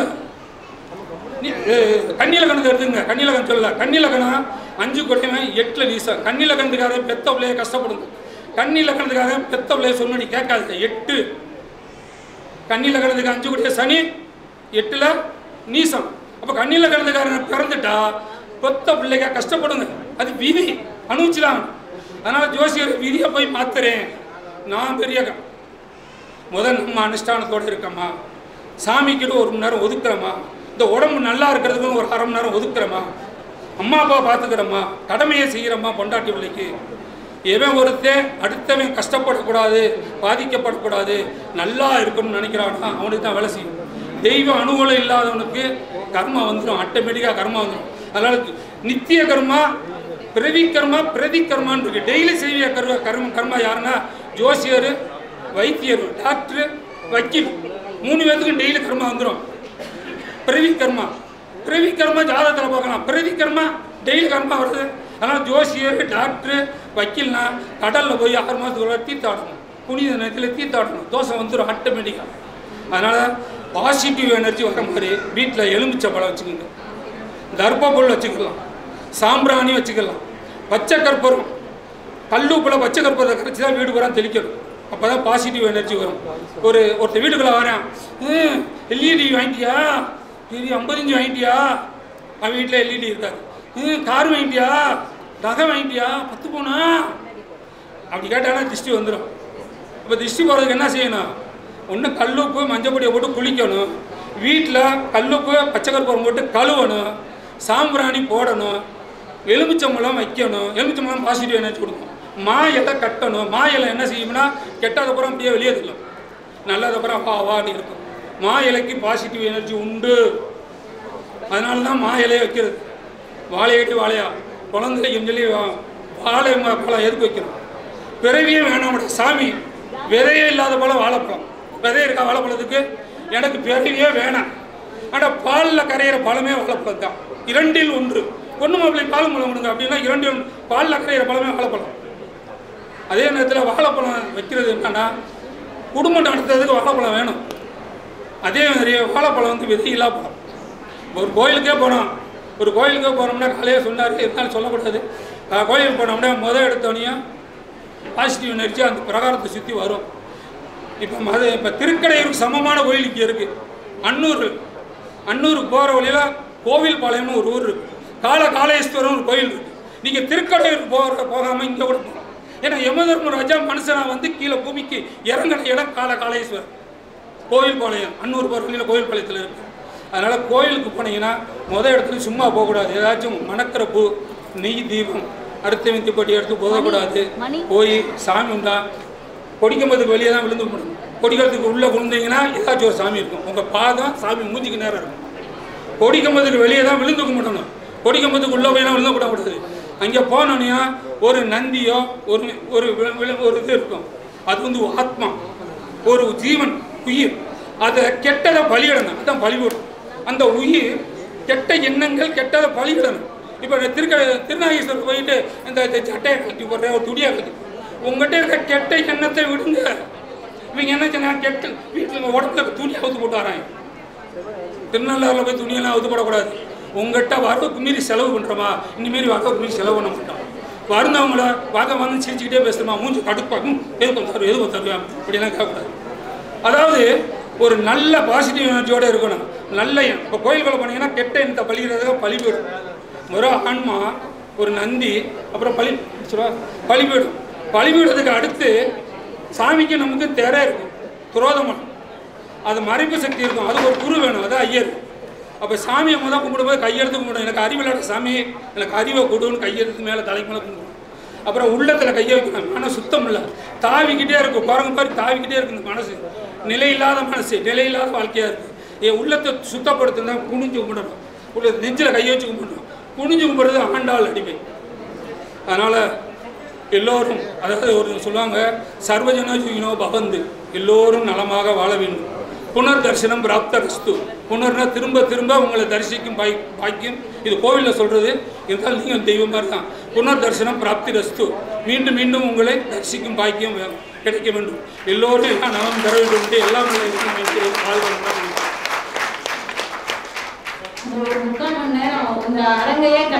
கண்ணிலக்கணத்தை எடுத்துங்க கண்ணிலக்கணம் சொல்லல கண்ணிலக்கணம் அஞ்சு கொட்டைவன் எட்டில் நீசம் கண்ணிலக்கணத்துக்காக பெத்த பிள்ளைய கஷ்டப்படுங்க கண்ணிலக்கணத்துக்காக பெத்த பிள்ளைய சொன்ன நீ கேட்காது எட்டு கண்ணிலக்கணத்துக்கு அஞ்சு கொட்டிய சனி எட்டில் நீசம் அப்போ கண்ணிலக்கணத்துக்காரன் பிறந்துட்டா பெத்த பிள்ளைங்க கஷ்டப்படுங்க அது விதி அனுபவிச்சுதான் அதனால் ஜோசியர் விதியை போய் மாத்துறேன் நான் பெரிய க- முதல் நம்ம அனுஷ்டானத்தோடு இருக்கோமா சாமிக்கிட்ட ஒரு மணி நேரம் ஒதுக்குறோமா இந்த உடம்பு நல்லா இருக்கிறதுக்கு ஒரு அரை மணி நேரம் ஒதுக்குறோமா அம்மா அப்பா பார்த்துக்கிறோமா கடமையை செய்கிறோமா பொண்டாட்டி பிள்ளைக்கு எவன் ஒருத்தன் அடுத்தவன் கஷ்டப்படக்கூடாது பாதிக்கப்படக்கூடாது நல்லா இருக்கணும்னு நினைக்கிறானா அவனுக்கு தான் வேலை செய்யும் தெய்வ அனுகூலம் இல்லாதவனுக்கு கர்மா வந்துடும் ஆட்டோமேட்டிக்காக கர்மா வந்துடும் அதனால் நித்திய கர்மா பிரதி கர்மா பிரதி கர்மான்னு இருக்கு டெய்லி செய்ய கர்ம கர்ம கர்மா யாருன்னா ஜோசியர் வைத்தியர் டாக்டர் வக்கீல் மூணு பேர்த்துக்கும் டெய்லி கர்மா வந்துடும் பிரவி கர்மா பிரவி கர்மா ஜாதகத்தில் பார்க்கலாம் பிரதி கர்மா டெய்லி கர்மா வருது அதனால் ஜோசியர் டாக்டர் வக்கீல்னா கடலில் போய் ஆறு மாதத்துக்கு ஒரு தீர்த்தாடணும் புனித நேரத்தில் தீர்த்தாடணும் தோசை வந்துடும் ஆட்டோமேட்டிக்காக அதனால் பாசிட்டிவ் எனர்ஜி வர மாதிரி வீட்டில் எலுமிச்சை பழம் வச்சுக்கோங்க தர்ப்பப்புல் வச்சுக்கலாம் சாம்பிராணி வச்சுக்கலாம் பச்சை கற்பூரம் கல்லுப்புல பச்சை கற்பூரத்தை கரைச்சி தான் வீடு பூரா தெளிக்கணும் அப்போ தான் பாசிட்டிவ் எனர்ஜி வரும் ஒரு ஒருத்தர் வீட்டுக்குள்ளே வரேன் எல்இடி வாங்கிட்டியா டிவி ஐம்பது இன்ச்சு வாங்கிட்டியா அவன் வீட்டில் எல்இடி இருக்காது ம் கார் வாங்கிட்டியா நகை வாங்கிட்டியா பத்து பவுனா அப்படி கேட்டானா திருஷ்டி வந்துடும் இப்போ திருஷ்டி போகிறதுக்கு என்ன செய்யணும் ஒன்று கல்லுப்பு மஞ்சப்பொடியை போட்டு குளிக்கணும் வீட்டில் கல்லுப்பு பச்சை கற்பூரம் போட்டு கழுவணும் சாம்பிராணி போடணும் எலுமிச்சம்பழம் வைக்கணும் எலுமிச்சம்பழம் பாசிட்டிவ் எனர்ஜி கொடுக்கும் மா இலை கட்டணும் மா இலை என்ன செய்யும்னா கெட்டதப்புறம் அப்படியே வெளியே தள்ளும் நல்லதப்புறம் வா வான்னு இருக்கும் மா இலைக்கு பாசிட்டிவ் எனர்ஜி உண்டு அதனால தான் மா இலையை வைக்கிறது வாழையடி வாழையா குழந்தைக்கும் சொல்லி வா- வாழை ம- பழம் எதுக்கு வைக்கிறோம் பிறவியே வேணாம் சாமி விதையே இல்லாத பழம் வாழைப்பழம் விதை இருக்கா வாழைப்பழத்துக்கு எனக்கு பிறவியே வேணாம் ஆனால் பாலில் கரையிற பழமே வாழைப்பழம் தான் இரண்டில் ஒன்று பொண்ணு மாப்பிள்ளை பால் பழம் கொடுங்க அப்படின்னா இரண்டில் ஒன்று பாலில் கரையிற பழமே வாழைப்பழம் அதே நேரத்தில் வாழைப்பழம் வைக்கிறது என்னன்னா குடும்பம் நடத்துறதுக்கு வாழைப்பழம் வேணும் அதே மாதிரி வாழைப்பழம் வந்து விதையில்லா பழம் ஒரு கோயிலுக்கே போனோம் ஒரு கோயிலுக்கே போனோம்னா காலையில் சொன்னார் இருந்தாலும் சொல்லக்கூடாது அஹ் கோயிலுக்கு போனோம்னா முதல் எடுத்தோடனையும் பாசிட்டிவ் எனர்ஜி அந்த பிரகாரத்தை சுற்றி வரும் இப்போ மத இப்போ திருக்கடையூருக்கு சமமான கோயில் இங்கே இருக்குது அன்னூர் அன்னூருக்கு போகிற வழியில் கோவில் பாளையம்னு ஒரு ஊர் இருக்குது கால காளேஸ்வரம் ஒரு கோயில் இருக்குது நீங்கள் திருக்கடையூருக்கு போகிற போகாமல் இங்கே கூட போகலாம் ஏன்னா யமதர்மராஜா மனுஷனாக வந்து கீழே பூமிக்கு இறங்கின இடம் கால காளேஸ்வரம் கோயில் பாளையம் அன்னூர் போகிற வழியில் கோயில் பாளையத்தில் இருக்குது அதனால் கோயிலுக்கு போனீங்கன்னா முத இடத்துல சும்மா போகக்கூடாது ஏதாச்சும் மணக்கிற பூ நெய் தீபம் அடுத்த விந்தி பட்டி எடுத்து போதக்கூடாது மணி. போய் சாமி உண்டா கொடிக்கம்பத்துக்கு வெளியே தான் விழுந்து கும்பிடணும் கொடிக்கிறதுக்கு உள்ளே விழுந்தீங்கன்னா ஏதாச்சும் ஒரு சாமி இருக்கும் உங்கள் பாதம் சாமி மூஞ்சிக்கு நேரம் இருக்கும் கொடிக்கம்பத்துக்கு வெளியே தான் விழுந்து கும்பிடணும் கொடிக்கம்பத்துக்கு உள்ளே போய் விழுந்து கூடாது அங்கே போனோன்னா ஒரு நந்தியோ ஒரு ஒரு வி- வி- ஒரு இது இருக்கும் அது வந்து ஆத்மா ஒரு ஜீவன் உயிர் அதை கெட்டதை பலியிடணும் அதான் பலிவிடும் அந்த உயிர் கெட்ட எண்ணங்கள் கெட்டதை பலியிடணும் இப்போ திருக்க திருநாகேஸ்வரர் போயிட்டு இந்த இந்த சட்டையை கழட்டி போடுற ஒரு துடியை கழட்டி உங்கள்கிட்ட இருக்க கெட்ட எண்ணத்தை விடுங்க இவங்க என்ன சொன்னா கெட்ட வீட்டில் உடம்புல துணி அவுத்து போட்டு வராங்க திருநள்ளாறில் போய் துணியெல்லாம் அவுத்து போடக்கூடாது உங்கள்கிட்ட வரவுக்கு மீறி செலவு பண்ணுறோமா இனிமேல் வரவுக்கு மீறி செலவு பண்ண மாட்டோம் வருந்தவங்கள வாங்க வந்து சிரிச்சுக்கிட்டே பேசுகிறோமா மூஞ்சி கடுப்பாகும் எதுக்கும் தருவோம் எதுக்கும் தருவேன் அப்படிலாம் கேட்கக்கூடாது அதாவது ஒரு நல்ல பாசிட்டிவ் எனர்ஜியோடு இருக்கணும் நல்ல இப்போ கோயில்களை போனீங்கன்னா கெட்ட எண்ணத்தை பலிகிறதுக்கு பலிபீடும் ஒரு ஆன்மா ஒரு நந்தி அப்புறம் பலி சொல்லுவா பலிபீடும் பலிபீடத்துக்கு அடுத்து சாமிக்கு நமக்கு திரை இருக்கும் துரோதமன் அது மறைப்பு சக்தி இருக்கும் அது ஒரு குரு வேணும் அது ஐயர் அப்போ சாமியை முதல் கும்பிடும்போது கையெடுத்து கும்பிடும் எனக்கு அறிவில்லாத சாமி எனக்கு அறிவை கொடுன்னு கையெடுத்து மேலே தலைக்கு மேலே கும்பிடுவோம் அப்புறம் உள்ளத்தில் கையை வைக்கணும் மனசு சுத்தம் இல்லை தாவிக்கிட்டே இருக்கும் குரங்கு மாதிரி தாவிக்கிட்டே இருக்கு இந்த மனசு நிலையில்லாத மனசு நிலையில்லாத வாழ்க்கையாக இருக்குது என் உள்ளத்தை சுத்தப்படுத்தினா குனிஞ்சு கும்பிடணும் உள்ள நெஞ்சில் கையை வச்சு கும்பிடணும் குனிஞ்சு கும்பிடுறது ஆண்டாள் அடிமை அதனால் எல்லோரும் அதாவது ஒரு சொல்லுவாங்க சர்வஜன ஜீவினோ பவந்து எல்லோரும் நலமாக வாழ வேண்டும் புனர் தரிசனம் பிராப்த ரஸ்து புனர்னா திரும்ப திரும்ப உங்களை தரிசிக்கும் பாய் பாக்கியம் இது கோவிலில் சொல்கிறது இருந்தாலும் நீங்கள் தெய்வம் மாதிரி தான் புனர் தரிசனம் பிராப்தி ரஸ்து மீண்டும் மீண்டும் உங்களை தரிசிக்கும் பாக்கியம் வே- கிடைக்க வேண்டும் எல்லோரும் எல்லாம் நலம் பெற வேண்டும் என்று எல்லாம் நல்ல இருக்கும் என்று வாழ்வாங்க ஒரு முக்கால் மணி நேரம் இந்த அரங்கையே